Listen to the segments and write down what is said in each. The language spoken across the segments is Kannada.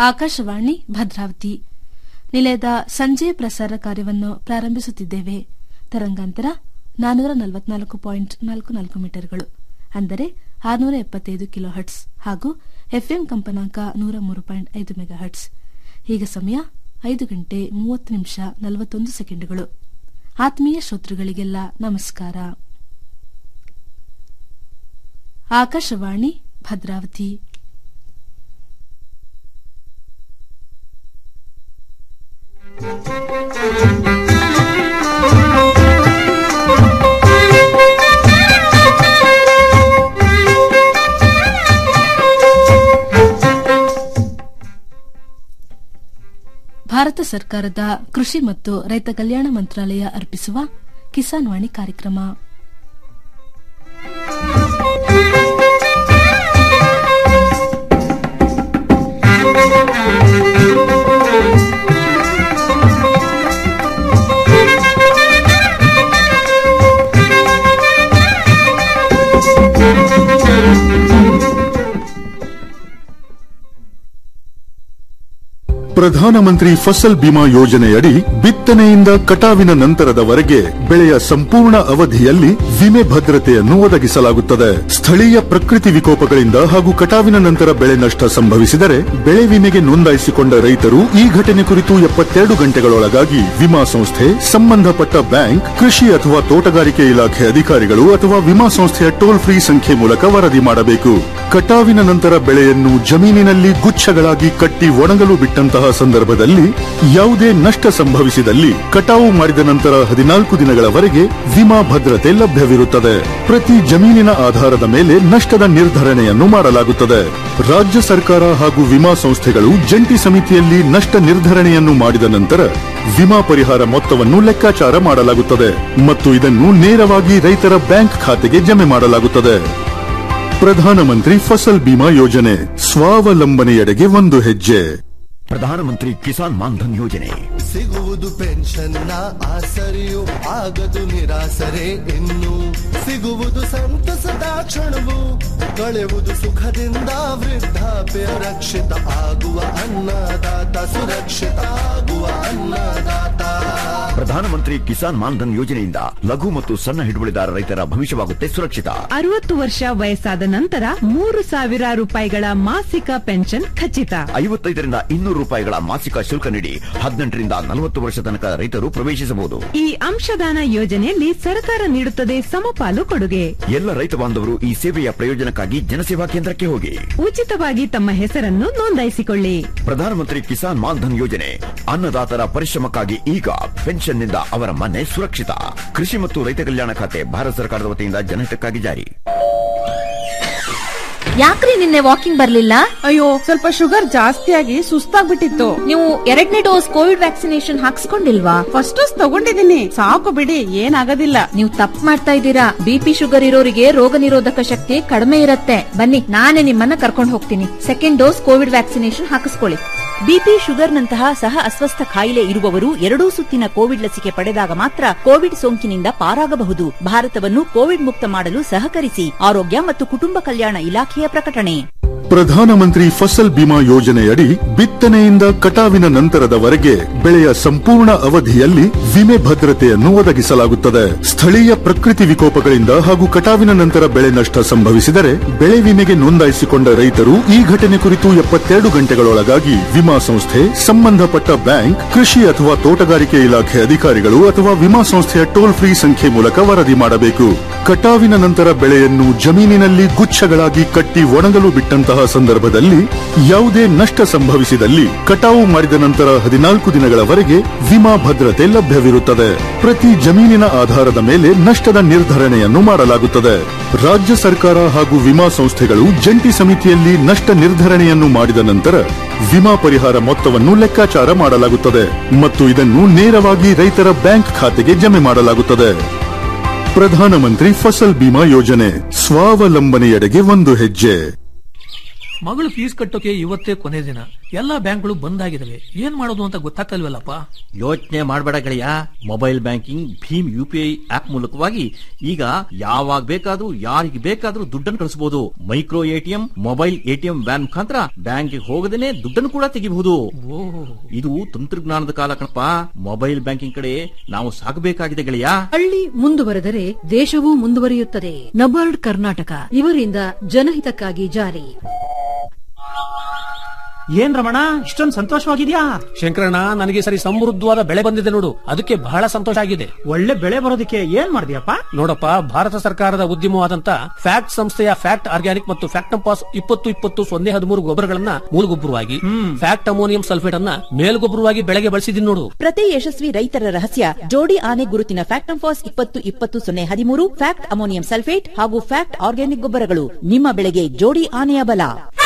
ಆಕಾಶವಾಣಿ ಭದ್ರಾವತಿ ನಿಲಯದ ಸಂಜೆ ಪ್ರಸಾರ ಕಾರ್ಯವನ್ನು ಪ್ರಾರಂಭಿಸುತ್ತಿದ್ದೇವೆ ತರಂಗಾಂತರ ನಾನ್ನೂರ ನಲವತ್ನಾಲ್ಕು ಪಾಯಿಂಟ್ ನಾಲ್ಕು ನಾಲ್ಕು ಮೀಟರ್ಗಳು ಅಂದರೆ ಆರುನೂರ ಎಪ್ಪತ್ತೈದು ಕಿಲೋ ಹಟ್ಸ್ ಹಾಗೂ ಎಫ್ಎಂ ಕಂಪನಾಂಕ ನೂರ ಮೂರು ಪಾಯಿಂಟ್ ಐದು ಮೆಗಾ ಹಟ್ಸ್ ಈಗ ಸಮಯ ಐದು ಗಂಟೆ ಮೂವತ್ತು ನಿಮಿಷ ನಲವತ್ತೊಂದು ಸೆಕೆಂಡುಗಳು ಆತ್ಮೀಯ ಶ್ರೋತೃಗಳಿಗೆಲ್ಲ ನಮಸ್ಕಾರ ಆಕಾಶವಾಣಿ ಭದ್ರಾವತಿ ಭಾರತ ಸರ್ಕಾರದ ಕೃಷಿ ಮತ್ತು ರೈತ ಕಲ್ಯಾಣ ಮಂತ್ರಾಲಯ ಅರ್ಪಿಸುವ ಕಿಸಾನ್ ವಾಣಿ ಕಾರ್ಯಕ್ರಮ ಪ್ರಧಾನಮಂತ್ರಿ ಫಸಲ್ ಬಿಮಾ ಯೋಜನೆಯಡಿ ಬಿತ್ತನೆಯಿಂದ ಕಟಾವಿನ ನಂತರದವರೆಗೆ ಬೆಳೆಯ ಸಂಪೂರ್ಣ ಅವಧಿಯಲ್ಲಿ ವಿಮೆ ಭದ್ರತೆಯನ್ನು ಒದಗಿಸಲಾಗುತ್ತದೆ ಸ್ಥಳೀಯ ಪ್ರಕೃತಿ ವಿಕೋಪಗಳಿಂದ ಹಾಗೂ ಕಟಾವಿನ ನಂತರ ಬೆಳೆ ನಷ್ಟ ಸಂಭವಿಸಿದರೆ ಬೆಳೆ ವಿಮೆಗೆ ನೋಂದಾಯಿಸಿಕೊಂಡ ರೈತರು ಈ ಘಟನೆ ಕುರಿತು ಎಪ್ಪತ್ತೆರಡು ಗಂಟೆಗಳೊಳಗಾಗಿ ವಿಮಾ ಸಂಸ್ಥೆ ಸಂಬಂಧಪಟ್ಟ ಬ್ಯಾಂಕ್ ಕೃಷಿ ಅಥವಾ ತೋಟಗಾರಿಕೆ ಇಲಾಖೆ ಅಧಿಕಾರಿಗಳು ಅಥವಾ ವಿಮಾ ಸಂಸ್ಥೆಯ ಟೋಲ್ ಫ್ರೀ ಸಂಖ್ಯೆ ಮೂಲಕ ವರದಿ ಮಾಡಬೇಕು ಕಟಾವಿನ ನಂತರ ಬೆಳೆಯನ್ನು ಜಮೀನಿನಲ್ಲಿ ಗುಚ್ಛಗಳಾಗಿ ಕಟ್ಟಿ ಒಣಗಲು ಬಿಟ್ಟಂತಹ ಸಂದರ್ಭದಲ್ಲಿ ಯಾವುದೇ ನಷ್ಟ ಸಂಭವಿಸಿದಲ್ಲಿ ಕಟಾವು ಮಾಡಿದ ನಂತರ ಹದಿನಾಲ್ಕು ದಿನಗಳವರೆಗೆ ವಿಮಾ ಭದ್ರತೆ ಲಭ್ಯವಿರುತ್ತದೆ ಪ್ರತಿ ಜಮೀನಿನ ಆಧಾರದ ಮೇಲೆ ನಷ್ಟದ ನಿರ್ಧರಣೆಯನ್ನು ಮಾಡಲಾಗುತ್ತದೆ ರಾಜ್ಯ ಸರ್ಕಾರ ಹಾಗೂ ವಿಮಾ ಸಂಸ್ಥೆಗಳು ಜಂಟಿ ಸಮಿತಿಯಲ್ಲಿ ನಷ್ಟ ನಿರ್ಧರಣೆಯನ್ನು ಮಾಡಿದ ನಂತರ ವಿಮಾ ಪರಿಹಾರ ಮೊತ್ತವನ್ನು ಲೆಕ್ಕಾಚಾರ ಮಾಡಲಾಗುತ್ತದೆ ಮತ್ತು ಇದನ್ನು ನೇರವಾಗಿ ರೈತರ ಬ್ಯಾಂಕ್ ಖಾತೆಗೆ ಜಮೆ ಮಾಡಲಾಗುತ್ತದೆ ಪ್ರಧಾನಮಂತ್ರಿ ಫಸಲ್ ಬಿಮಾ ಯೋಜನೆ ಸ್ವಾವಲಂಬನೆಯೆಡೆಗೆ ಒಂದು ಹೆಜ್ಜೆ ಪ್ರಧಾನಮಂತ್ರಿ ಕಿಸಾನ್ ಮಾನ್ಧನ್ ಯೋಜನೆ ಸಿಗುವುದು ಪೆನ್ಷನ್ನ ಆಸರೆಯು ಆಗದು ನಿರಾಸರೆ ಇನ್ನು ಸಿಗುವುದು ಸಂತಸದ ಕ್ಷಣವು ಕಳೆಯುವುದು ಸುಖದಿಂದ ವೃದ್ಧಾಪ್ಯ ರಕ್ಷಿತ ಆಗುವ ಅನ್ನದಾತ ಸುರಕ್ಷಿತ ಆಗುವ ಅನ್ನದಾತ ಪ್ರಧಾನಮಂತ್ರಿ ಕಿಸಾನ್ ಮಾನ್ಧನ್ ಯೋಜನೆಯಿಂದ ಲಘು ಮತ್ತು ಸಣ್ಣ ಹಿಡುವಳಿದಾರ ರೈತರ ಭವಿಷ್ಯವಾಗುತ್ತೆ ಸುರಕ್ಷಿತ ಅರವತ್ತು ವರ್ಷ ವಯಸ್ಸಾದ ನಂತರ ಮೂರು ಸಾವಿರ ರೂಪಾಯಿಗಳ ಮಾಸಿಕ ಪೆನ್ಷನ್ ಖಚಿತ ಐವತ್ತೈದರಿಂದ ಇನ್ನೂರು ರೂಪಾಯಿಗಳ ಮಾಸಿಕ ಶುಲ್ಕ ನೀಡಿ ಹದಿನೆಂಟರಿಂದ ನಲವತ್ತು ವರ್ಷ ತನಕ ರೈತರು ಪ್ರವೇಶಿಸಬಹುದು ಈ ಅಂಶದಾನ ಯೋಜನೆಯಲ್ಲಿ ಸರ್ಕಾರ ನೀಡುತ್ತದೆ ಸಮಪಾಲು ಕೊಡುಗೆ ಎಲ್ಲ ರೈತ ಬಾಂಧವರು ಈ ಸೇವೆಯ ಪ್ರಯೋಜನಕ್ಕಾಗಿ ಜನಸೇವಾ ಕೇಂದ್ರಕ್ಕೆ ಹೋಗಿ ಉಚಿತವಾಗಿ ತಮ್ಮ ಹೆಸರನ್ನು ನೋಂದಾಯಿಸಿಕೊಳ್ಳಿ ಪ್ರಧಾನಮಂತ್ರಿ ಕಿಸಾನ್ ಮಾನ್ಧನ್ ಯೋಜನೆ ಅನ್ನದಾತರ ಪರಿಶ್ರಮಕ್ಕಾಗಿ ಈಗ ಪೆನ್ಷನ್ನಿಂದ ಅವರ ಮನೆ ಸುರಕ್ಷಿತ ಕೃಷಿ ಮತ್ತು ರೈತ ಕಲ್ಯಾಣ ಖಾತೆ ಭಾರತ ಸರ್ಕಾರದ ವತಿಯಿಂದ ಜನಹಿತಕ್ಕಾಗಿ ಜಾರಿ ಯಾಕ್ರಿ ನಿನ್ನೆ ವಾಕಿಂಗ್ ಬರ್ಲಿಲ್ಲ ಅಯ್ಯೋ ಸ್ವಲ್ಪ ಶುಗರ್ ಜಾಸ್ತಿ ಆಗಿ ಸುಸ್ತಾಗ್ಬಿಟ್ಟಿತ್ತು ನೀವು ಎರಡನೇ ಡೋಸ್ ಕೋವಿಡ್ ವ್ಯಾಕ್ಸಿನೇಷನ್ ಹಾಕ್ಸ್ಕೊಂಡಿಲ್ವಾ ಫಸ್ಟ್ ಡೋಸ್ ತಗೊಂಡಿದ್ದೀನಿ ಸಾಕು ಬಿಡಿ ಏನಾಗೋದಿಲ್ಲ ನೀವು ತಪ್ಪು ಮಾಡ್ತಾ ಇದ್ದೀರಾ ಬಿಪಿ ಶುಗರ್ ಇರೋರಿಗೆ ರೋಗ ನಿರೋಧಕ ಶಕ್ತಿ ಕಡಿಮೆ ಇರುತ್ತೆ ಬನ್ನಿ ನಾನೇ ನಿಮ್ಮನ್ನ ಕರ್ಕೊಂಡು ಹೋಗ್ತೀನಿ ಸೆಕೆಂಡ್ ಡೋಸ್ ಕೋವಿಡ್ ವ್ಯಾಕ್ಸಿನೇಷನ್ ಹಾಕಿಸ್ಕೊಳ್ಳಿ ಬಿಪಿ ಶುಗರ್ನಂತಹ ಸಹ ಅಸ್ವಸ್ಥ ಕಾಯಿಲೆ ಇರುವವರು ಎರಡೂ ಸುತ್ತಿನ ಕೋವಿಡ್ ಲಸಿಕೆ ಪಡೆದಾಗ ಮಾತ್ರ ಕೋವಿಡ್ ಸೋಂಕಿನಿಂದ ಪಾರಾಗಬಹುದು ಭಾರತವನ್ನು ಕೋವಿಡ್ ಮುಕ್ತ ಮಾಡಲು ಸಹಕರಿಸಿ ಆರೋಗ್ಯ ಮತ್ತು ಕುಟುಂಬ ಕಲ್ಯಾಣ ಇಲಾಖೆಯ ಪ್ರಕಟಣೆ ಪ್ರಧಾನಮಂತ್ರಿ ಫಸಲ್ ಬಿಮಾ ಯೋಜನೆಯಡಿ ಬಿತ್ತನೆಯಿಂದ ಕಟಾವಿನ ನಂತರದವರೆಗೆ ಬೆಳೆಯ ಸಂಪೂರ್ಣ ಅವಧಿಯಲ್ಲಿ ವಿಮೆ ಭದ್ರತೆಯನ್ನು ಒದಗಿಸಲಾಗುತ್ತದೆ ಸ್ಥಳೀಯ ಪ್ರಕೃತಿ ವಿಕೋಪಗಳಿಂದ ಹಾಗೂ ಕಟಾವಿನ ನಂತರ ಬೆಳೆ ನಷ್ಟ ಸಂಭವಿಸಿದರೆ ಬೆಳೆ ವಿಮೆಗೆ ನೋಂದಾಯಿಸಿಕೊಂಡ ರೈತರು ಈ ಘಟನೆ ಕುರಿತು ಎಪ್ಪತ್ತೆರಡು ಗಂಟೆಗಳೊಳಗಾಗಿ ವಿಮಾ ಸಂಸ್ಥೆ ಸಂಬಂಧಪಟ್ಟ ಬ್ಯಾಂಕ್ ಕೃಷಿ ಅಥವಾ ತೋಟಗಾರಿಕೆ ಇಲಾಖೆ ಅಧಿಕಾರಿಗಳು ಅಥವಾ ವಿಮಾ ಸಂಸ್ಥೆಯ ಟೋಲ್ ಫ್ರೀ ಸಂಖ್ಯೆ ಮೂಲಕ ವರದಿ ಮಾಡಬೇಕು ಕಟಾವಿನ ನಂತರ ಬೆಳೆಯನ್ನು ಜಮೀನಿನಲ್ಲಿ ಗುಚ್ಛಗಳಾಗಿ ಕಟ್ಟಿ ಒಣಗಲು ಬಿಟ್ಟಂತಹ ಸಂದರ್ಭದಲ್ಲಿ ಯಾವುದೇ ನಷ್ಟ ಸಂಭವಿಸಿದಲ್ಲಿ ಕಟಾವು ಮಾಡಿದ ನಂತರ ಹದಿನಾಲ್ಕು ದಿನಗಳವರೆಗೆ ವಿಮಾ ಭದ್ರತೆ ಲಭ್ಯವಿರುತ್ತದೆ ಪ್ರತಿ ಜಮೀನಿನ ಆಧಾರದ ಮೇಲೆ ನಷ್ಟದ ನಿರ್ಧರಣೆಯನ್ನು ಮಾಡಲಾಗುತ್ತದೆ ರಾಜ್ಯ ಸರ್ಕಾರ ಹಾಗೂ ವಿಮಾ ಸಂಸ್ಥೆಗಳು ಜಂಟಿ ಸಮಿತಿಯಲ್ಲಿ ನಷ್ಟ ನಿರ್ಧರಣೆಯನ್ನು ಮಾಡಿದ ನಂತರ ವಿಮಾ ಪರಿಹಾರ ಮೊತ್ತವನ್ನು ಲೆಕ್ಕಾಚಾರ ಮಾಡಲಾಗುತ್ತದೆ ಮತ್ತು ಇದನ್ನು ನೇರವಾಗಿ ರೈತರ ಬ್ಯಾಂಕ್ ಖಾತೆಗೆ ಜಮೆ ಮಾಡಲಾಗುತ್ತದೆ ಪ್ರಧಾನಮಂತ್ರಿ ಫಸಲ್ ಬಿಮಾ ಯೋಜನೆ ಸ್ವಾವಲಂಬನೆಯೆಡೆಗೆ ಒಂದು ಹೆಜ್ಜೆ ಮಗಳು ಫೀಸ್ ಕಟ್ಟೋಕೆ ಇವತ್ತೇ ಕೊನೆ ದಿನ ಎಲ್ಲಾ ಬ್ಯಾಂಕ್ಗಳು ಬಂದ್ ಆಗಿದಾವೆ ಏನ್ ಮಾಡೋದು ಅಂತ ಗೊತ್ತಾಗ್ತಲ್ವಲ್ಲಪ್ಪ ಯೋಚನೆ ಮಾಡಬೇಡ ಗೆಳೆಯ mobile banking Bhim U P I app ಮೂಲಕವಾಗಿ ಈಗ ಯಾವಾಗ ಬೇಕಾದ್ರೂ ಯಾರಿಗೆ ಬೇಕಾದ್ರೂ ದುಡ್ಡನ್ನು ಕಳಿಸಬಹುದು micro ATM mobile ATM van ಮುಖಾಂತರ ಬ್ಯಾಂಕಿಗೆ ಹೋಗದೇನೆ ದುಡ್ಡನ್ನು ಕೂಡ ತೆಗಿಬಹುದು ಇದು ತಂತ್ರಜ್ಞಾನದ ಕಾಲ ಕಣಪ್ಪ ಮೊಬೈಲ್ ಬ್ಯಾಂಕಿಂಗ್ ಕಡೆ ನಾವು ಸಾಗಬೇಕಾಗಿದೆ ಗೆಳೆಯ ಹಳ್ಳಿ ಮುಂದುವರೆದರೆ ದೇಶವೂ ಮುಂದುವರಿಯುತ್ತದೆ ನಬಾರ್ಡ್ ಕರ್ನಾಟಕ ಇವರಿಂದ ಜನಹಿತಕ್ಕಾಗಿ ಜಾರಿ ಏನ್ ರಮಣ ಇಷ್ಟೊಂದು ಸಂತೋಷವಾಗಿದ್ಯಾ ಶಂಕರಣ್ಣ ನನಗೆ ಈ ಸರಿ ಸಮೃದ್ಧವಾದ ಬೆಳೆ ಬಂದಿದೆ ನೋಡು ಅದಕ್ಕೆ ಬಹಳ ಸಂತೋಷ ಆಗಿದೆ ಒಳ್ಳೆ ಬೆಳೆ ಬರೋದಕ್ಕೆ ಏನ್ ಮಾಡಿದ್ಯಪ್ಪ ನೋಡಪ್ಪ ಭಾರತ ಸರ್ಕಾರದ ಉದ್ಯಮವಾದಂತ ಫ್ಯಾಕ್ಟ್ ಸಂಸ್ಥೆಯ ಫ್ಯಾಕ್ಟ್ ಆರ್ಗ್ಯಾನಿಕ್ ಮತ್ತು ಫ್ಯಾಕ್ಟಂಪಾಸ್ ಇಪ್ಪತ್ತು ಇಪ್ಪತ್ತು ಸೊನ್ನೆ ಹದಿಮೂರು ಗೊಬ್ಬರಗಳನ್ನ ಮೂಲಗೊಬ್ಬರವಾಗಿ ಫ್ಯಾಕ್ಟ್ ಅಮೋನಿಯಂ ಸಲ್ಫೇಟ್ ಅನ್ನ ಮೇಲ್ಗೊಬ್ಬರವಾಗಿ ಬೆಳೆಗೆ ಬಳಸಿದೀನಿ ನೋಡು ಪ್ರತಿ ಯಶಸ್ವಿ ರೈತರ ರಹಸ್ಯ ಜೋಡಿ ಆನೆ ಗುರುತಿನ ಫ್ಯಾಕ್ಟಂಫಾಸ್ ಇಪ್ಪತ್ತು ಇಪ್ಪತ್ತು ಸೊನ್ನೆ ಹದಿಮೂರು ಫ್ಯಾಕ್ಟ್ ಅಮೋನಿಯಂ ಸಲ್ಫೇಟ್ ಹಾಗೂ ಫ್ಯಾಕ್ಟ್ ಆರ್ಗ್ಯಾನಿಕ್ ಗೊಬ್ಬರಗಳು ನಿಮ್ಮ ಬೆಳೆಗೆ ಜೋಡಿ ಆನೆಯ ಬಲ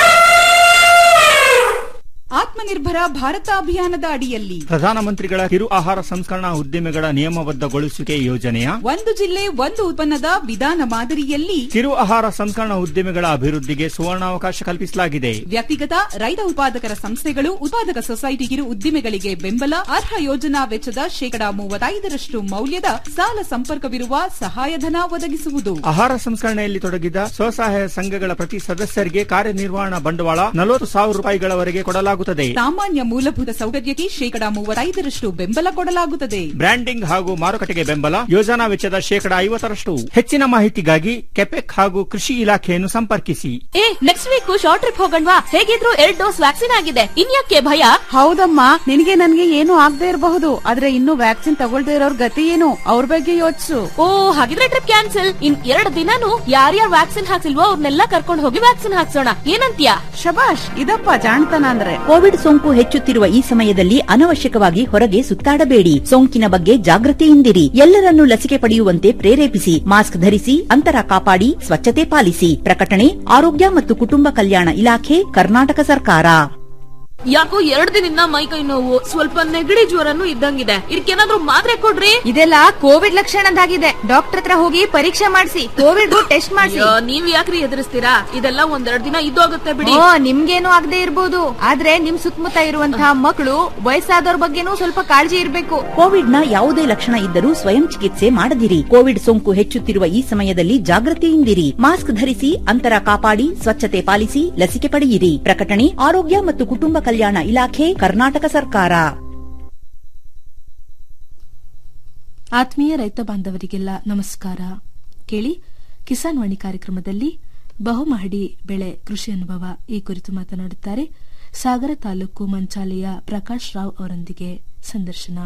ಆತ್ಮನಿರ್ಭರ ಭಾರತ ಅಭಿಯಾನದ ಅಡಿಯಲ್ಲಿ ಪ್ರಧಾನಮಂತ್ರಿಗಳ ಕಿರು ಆಹಾರ ಸಂಸ್ಕರಣಾ ಉದ್ಯಮಿಗಳ ನಿಯಮಬದ್ಧಗೊಳಿಸುವಿಕೆ ಯೋಜನೆಯ ಒಂದು ಜಿಲ್ಲೆ ಒಂದು ಉತ್ಪನ್ನದ ವಿಧಾನ ಮಾದರಿಯಲ್ಲಿ ಕಿರು ಆಹಾರ ಸಂಸ್ಕರಣಾ ಉದ್ಯಮಿಗಳ ಅಭಿವೃದ್ಧಿಗೆ ಸುವರ್ಣಾವಕಾಶ ಕಲ್ಪಿಸಲಾಗಿದೆ ವ್ಯಕ್ತಿಗತ ರೈತ ಉತ್ಪಾದಕರ ಸಂಸ್ಥೆಗಳು ಉತ್ಪಾದಕ ಸೊಸೈಟಿ ಕಿರು ಉದ್ದಿಮೆಗಳಿಗೆ ಬೆಂಬಲ ಅರ್ಹ ಯೋಜನಾ ವೆಚ್ಚದ ಶೇಕಡಾ ಮೂವತ್ತೈದರಷ್ಟು ಮೌಲ್ಯದ ಸಾಲ ಸಂಪರ್ಕವಿರುವ ಸಹಾಯಧನ ಒದಗಿಸುವುದು ಆಹಾರ ಸಂಸ್ಕರಣೆಯಲ್ಲಿ ತೊಡಗಿದ ಸ್ವಸಹಾಯ ಸಂಘಗಳ ಪ್ರತಿ ಸದಸ್ಯರಿಗೆ ಕಾರ್ಯನಿರ್ವಹಣಾ ಬಂಡವಾಳ ನಲವತ್ತು ಸಾವಿರ ರೂಪಾಯಿಗಳವರೆಗೆ ಕೊಡಲಾಗುತ್ತದೆ ಸಾಮಾನ್ಯ ಮೂಲಭೂತ ಸೌಕರ್ಯಕ್ಕೆ ಶೇಕಡಾ ಮೂವತ್ತೈದರಷ್ಟು ಬೆಂಬಲ ಕೊಡಲಾಗುತ್ತದೆ ಬ್ರ್ಯಾಂಡಿಂಗ್ ಹಾಗೂ ಮಾರುಕಟ್ಟೆಗೆ ಬೆಂಬಲ ಯೋಜನಾ ವೆಚ್ಚದ ಶೇಕಡಾ ಐವತ್ತರಷ್ಟು ಹೆಚ್ಚಿನ ಮಾಹಿತಿಗಾಗಿ ಕೆಪೆಕ್ ಹಾಗೂ ಕೃಷಿ ಇಲಾಖೆಯನ್ನು ಸಂಪರ್ಕಿಸಿ ಏ ನೆಕ್ಸ್ಟ್ ವೀಕ್ ಶಾರ್ಟ್ ಟ್ರಿಪ್ ಹೋಗಣ್ವಾ ಹೇಗಿದ್ರು ಎರಡ್ ಡೋಸ್ ವ್ಯಾಕ್ಸಿನ್ ಆಗಿದೆ ಇನ್ಯಾಕೆ ಭಯ ಹೌದಮ್ಮ ನಿನಗೆ ನನ್ಗೆ ಏನು ಆಗದೆ ಇರಬಹುದು ಆದ್ರೆ ಇನ್ನು ವ್ಯಾಕ್ಸಿನ್ ತಗೊಳ್ದೇ ಇರೋರ್ ಗತಿ ಏನು ಅವ್ರ ಬಗ್ಗೆ ಯೋಚಿಸು ಓ ಹಾಗಿದ್ರೆ ಟ್ರಿಪ್ ಕ್ಯಾನ್ಸಲ್ ಇನ್ ಎರಡು ದಿನಾನು ಯಾರ್ಯಾರು ವ್ಯಾಕ್ಸಿನ್ ಹಾಕ್ಸಿಲ್ವೋ ಅವ್ರನ್ನೆಲ್ಲ ಕರ್ಕೊಂಡು ಹೋಗಿ ವ್ಯಾಕ್ಸಿನ್ ಹಾಕ್ಸೋಣ ಏನಂತ್ಯ ಶಬಾಷ್ ಇದಪ್ಪ ಜಾಣತನ ಅಂದ್ರೆ ಕೋವಿಡ್ ಸೋಂಕು ಹೆಚ್ಚುತ್ತಿರುವ ಈ ಸಮಯದಲ್ಲಿ ಅನವಶ್ಯಕವಾಗಿ ಹೊರಗೆ ಸುತ್ತಾಡಬೇಡಿ ಸೋಂಕಿನ ಬಗ್ಗೆ ಜಾಗೃತಿಯಿಂದಿರಿ ಎಲ್ಲರನ್ನೂ ಲಸಿಕೆ ಪಡೆಯುವಂತೆ ಪ್ರೇರೇಪಿಸಿ ಮಾಸ್ಕ್ ಧರಿಸಿ ಅಂತರ ಕಾಪಾಡಿ ಸ್ವಚ್ಛತೆ ಪಾಲಿಸಿ ಪ್ರಕಟಣೆ ಆರೋಗ್ಯ ಮತ್ತು ಕುಟುಂಬ ಕಲ್ಯಾಣ ಇಲಾಖೆ ಕರ್ನಾಟಕ ಸರ್ಕಾರ ಯಾಕೋ ಎರಡ್ ದಿನದಿಂದ ಮೈಕೈ ನೋವು ಸ್ವಲ್ಪ ನೆಗಡಿ ಜ್ವರನು ಇದ್ದಂಗಿದೆ ಇದಕ್ಕೇನಾದ್ರೂ ಮಾತ್ರೆ ಕೊಡ್ರಿ ಇದೆಲ್ಲ ಕೋವಿಡ್ ಲಕ್ಷಣದಾಗಿದೆ ಡಾಕ್ಟರ್ ಹತ್ರ ಹೋಗಿ ಪರೀಕ್ಷೆ ಮಾಡಿಸಿ ಕೋವಿಡ್ ಟೆಸ್ಟ್ ಮಾಡಿಸಿ ಅಯ್ಯೋ, ನೀವ್ ಯಾಕ್ರಿ ಎದುರಿಸ್ತೀರಾ ಇದೆಲ್ಲ ಒಂದೆರಡ್ ದಿನ ಇದ್ದೋಗುತ್ತೆ ಬಿಡಿ ಓ ನಿಮ್ಗೇನು ಆಗದೆ ಇರ್ಬೋದು ಆದ್ರೆ ನಿಮ್ ಸುತ್ತಮುತ್ತ ಇರುವಂತಹ ಮಕ್ಕಳು ವಯಸ್ಸಾದವ್ರ ಬಗ್ಗೆನೂ ಸ್ವಲ್ಪ ಕಾಳಜಿ ಇರ್ಬೇಕು ಕೋವಿಡ್ನ ಯಾವುದೇ ಲಕ್ಷಣ ಇದ್ದರೂ ಸ್ವಯಂ ಚಿಕಿತ್ಸೆ ಮಾಡದಿರಿ ಕೋವಿಡ್ ಸೋಂಕು ಹೆಚ್ಚುತ್ತಿರುವ ಈ ಸಮಯದಲ್ಲಿ ಜಾಗೃತಿಯಿಂದಿರಿ ಮಾಸ್ಕ್ ಧರಿಸಿ ಅಂತರ ಕಾಪಾಡಿ ಸ್ವಚ್ಛತೆ ಪಾಲಿಸಿ ಲಸಿಕೆ ಪಡೆಯಿರಿ ಪ್ರಕಟಣೆ ಆರೋಗ್ಯ ಮತ್ತು ಕುಟುಂಬ ಕಲ್ಯಾಣ ಇಲಾಖೆ ಕರ್ನಾಟಕ ಸರ್ಕಾರ ಆತ್ಮೀಯ ರೈತ ಬಾಂಧವರಿಗೆಲ್ಲ ನಮಸ್ಕಾರ ಕೇಳಿ ಕಿಸಾನ್ ವಾಣಿ ಕಾರ್ಯಕ್ರಮದಲ್ಲಿ ಬಹುಮಹಡಿ ಬೆಳೆ ಕೃಷಿ ಅನುಭವ ಈ ಕುರಿತು ಮಾತನಾಡುತ್ತಾರೆ ಸಾಗರ ತಾಲೂಕು ಮಂಚಾಲೆಯ ಪ್ರಕಾಶ್ ರಾವ್ ಅವರೊಂದಿಗೆ ಸಂದರ್ಶನ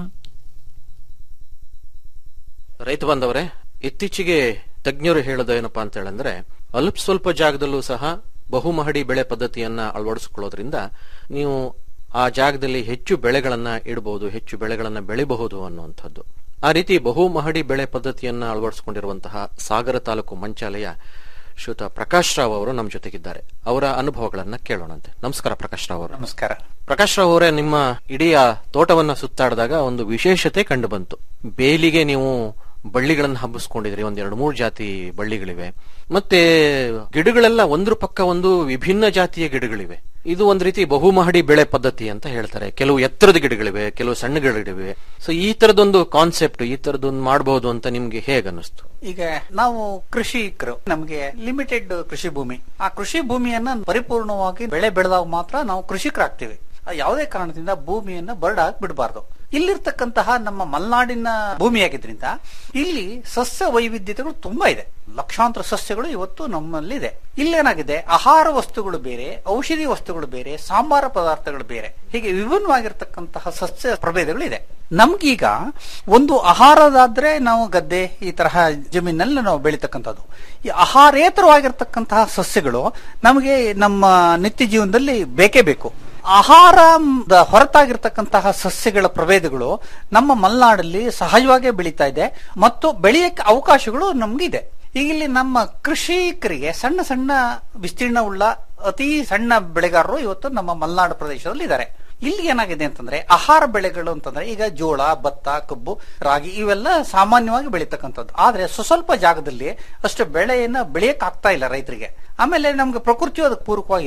ರೈತ ಬಾಂಧವರೇ ಇತ್ತೀಚೆಗೆ ತಜ್ಞರು ಹೇಳೋದು ಏನಪ್ಪಾ ಅಂತ ಹೇಳಂದ್ರೆ ಅಲ್ಪ ಸ್ವಲ್ಪ ಜಾಗದಲ್ಲೂ ಸಹ ಬಹುಮಹಡಿ ಬೆಳೆ ಪದ್ಧತಿಯನ್ನ ಅಳವಡಿಸಿಕೊಳ್ಳೋದ್ರಿಂದ ನೀವು ಆ ಜಾಗದಲ್ಲಿ ಹೆಚ್ಚು ಬೆಳೆಗಳನ್ನ ಇಡಬಹುದು ಹೆಚ್ಚು ಬೆಳೆಗಳನ್ನ ಬೆಳಿಬಹುದು ಅನ್ನುವಂಥದ್ದು ಆ ರೀತಿ ಬಹುಮಹಡಿ ಬೆಳೆ ಪದ್ಧತಿಯನ್ನ ಅಳವಡಿಸಿಕೊಂಡಿರುವಂತಹ ಸಾಗರ ತಾಲೂಕು ಮಂಚಾಲಯ ಶ್ರೀಯುತ ಪ್ರಕಾಶ್ ರಾವ್ ಅವರು ನಮ್ಮ ಜೊತೆಗಿದ್ದಾರೆ ಅವರ ಅನುಭವಗಳನ್ನ ಕೇಳೋಣಂತೆ ನಮಸ್ಕಾರ ಪ್ರಕಾಶ್ ರಾವ್ ಅವರು ನಮಸ್ಕಾರ ಪ್ರಕಾಶ್ ರಾವ್ ಅವರೇ ನಿಮ್ಮ ಇಡೀ ಆ ತೋಟವನ್ನ ಸುತ್ತಾಡಿದಾಗ ಒಂದು ವಿಶೇಷತೆ ಕಂಡು ಬಂತು ಬೇಲಿಗೆ ನೀವು ಬಳ್ಳಿಗಳನ್ನು ಹಬ್ಬಿಸ್ಕೊಂಡಿದ್ರಿ ಒಂದ್ ಎರಡು ಮೂರು ಜಾತಿ ಬಳ್ಳಿಗಳಿವೆ ಮತ್ತೆ ಗಿಡಗಳೆಲ್ಲ ಒಂದ್ರ ಪಕ್ಕ ಒಂದು ವಿಭಿನ್ನ ಜಾತಿಯ ಗಿಡಗಳಿವೆ ಇದು ಒಂದ್ ರೀತಿ ಬಹುಮಹಡಿ ಬೆಳೆ ಪದ್ಧತಿ ಅಂತ ಹೇಳ್ತಾರೆ ಕೆಲವು ಎತ್ತರದ ಗಿಡಗಳಿವೆ ಕೆಲವು ಸಣ್ಣ ಗಿಡಗಳಿವೆ ಸೊ ಈ ತರದೊಂದು ಕಾನ್ಸೆಪ್ಟ್ ಈ ತರದೊಂದು ಮಾಡಬಹುದು ಅಂತ ನಿಮ್ಗೆ ಹೇಗ್ ಅನ್ನಿಸ್ತು ಈಗ ನಾವು ಕೃಷಿಕರು ನಮಗೆ ಲಿಮಿಟೆಡ್ ಕೃಷಿ ಭೂಮಿ ಆ ಕೃಷಿ ಭೂಮಿಯನ್ನ ಪರಿಪೂರ್ಣವಾಗಿ ಬೆಳೆ ಬೆಳೆದಾಗ ಮಾತ್ರ ನಾವು ಕೃಷಿಕರಾಗ್ತೀವಿ ಆ ಯಾವುದೇ ಕಾರಣದಿಂದ ಭೂಮಿಯನ್ನ ಬರ್ಡಾಗಿ ಬಿಡಬಾರ್ದು ಇಲ್ಲಿರ್ತಕ್ಕಂತಹ ನಮ್ಮ ಮಲೆನಾಡಿನ ಭೂಮಿಯಾಗಿದ್ರಿಂದ ಇಲ್ಲಿ ಸಸ್ಯ ವೈವಿಧ್ಯತೆಗಳು ತುಂಬಾ ಇದೆ ಲಕ್ಷಾಂತರ ಸಸ್ಯಗಳು ಇವತ್ತು ನಮ್ಮಲ್ಲಿದೆ ಇಲ್ಲೇನಾಗಿದೆ ಆಹಾರ ವಸ್ತುಗಳು ಬೇರೆ ಔಷಧಿ ವಸ್ತುಗಳು ಬೇರೆ ಸಾಂಬಾರ ಪದಾರ್ಥಗಳು ಬೇರೆ ಹೀಗೆ ವಿಭಿನ್ನವಾಗಿರ್ತಕ್ಕಂತಹ ಸಸ್ಯ ಪ್ರಭೇದಗಳು ಇದೆ ನಮ್ಗೀಗ ಒಂದು ಆಹಾರದಾದ್ರೆ ನಾವು ಗದ್ದೆ ಈ ತರಹ ಜಮೀನಲ್ಲಿ ನಾವು ಬೆಳಿತಕ್ಕಂಥದ್ದು ಈ ಆಹಾರೇತರವಾಗಿರ್ತಕ್ಕಂತಹ ಸಸ್ಯಗಳು ನಮಗೆ ನಮ್ಮ ನಿತ್ಯ ಜೀವನದಲ್ಲಿ ಬೇಕೇ ಬೇಕು ಆಹಾರ ಹೊರತಾಗಿರ್ತಕ್ಕಂತಹ ಸಸ್ಯಗಳ ಪ್ರಭೇದಗಳು ನಮ್ಮ ಮಲೆನಾಡಲ್ಲಿ ಸಹಜವಾಗೇ ಬೆಳೀತಾ ಇದೆ ಮತ್ತು ಬೆಳೆಯಕ್ಕೆ ಅವಕಾಶಗಳು ನಮ್ಗಿದೆ ಈಗ ಇಲ್ಲಿ ನಮ್ಮ ಕೃಷಿಕರಿಗೆ ಸಣ್ಣ ಸಣ್ಣ ವಿಸ್ತೀರ್ಣವುಳ್ಳ ಅತಿ ಸಣ್ಣ ಬೆಳೆಗಾರರು ಇವತ್ತು ನಮ್ಮ ಮಲೆನಾಡು ಪ್ರದೇಶದಲ್ಲಿ ಇದ್ದಾರೆ ಇಲ್ಲಿ ಏನಾಗಿದೆ ಅಂತಂದ್ರೆ ಆಹಾರ ಬೆಳೆಗಳು ಅಂತಂದ್ರೆ ಈಗ ಜೋಳ ಭತ್ತ ಕಬ್ಬು ರಾಗಿ ಇವೆಲ್ಲ ಸಾಮಾನ್ಯವಾಗಿ ಬೆಳೀತಕ್ಕಂಥದ್ದು ಆದ್ರೆ ಸ್ವಸ್ವಲ್ಪ ಜಾಗದಲ್ಲಿ ಅಷ್ಟು ಬೆಳೆಯನ್ನ ಬೆಳೆಯಕ್ ಆಗ್ತಾ ಇಲ್ಲ ರೈತರಿಗೆ ಆಮೇಲೆ ನಮ್ಗೆ ಪ್ರಕೃತಿಯು ಅದಕ್ಕೆ ಪೂರಕವಾಗಿಲ್ಲ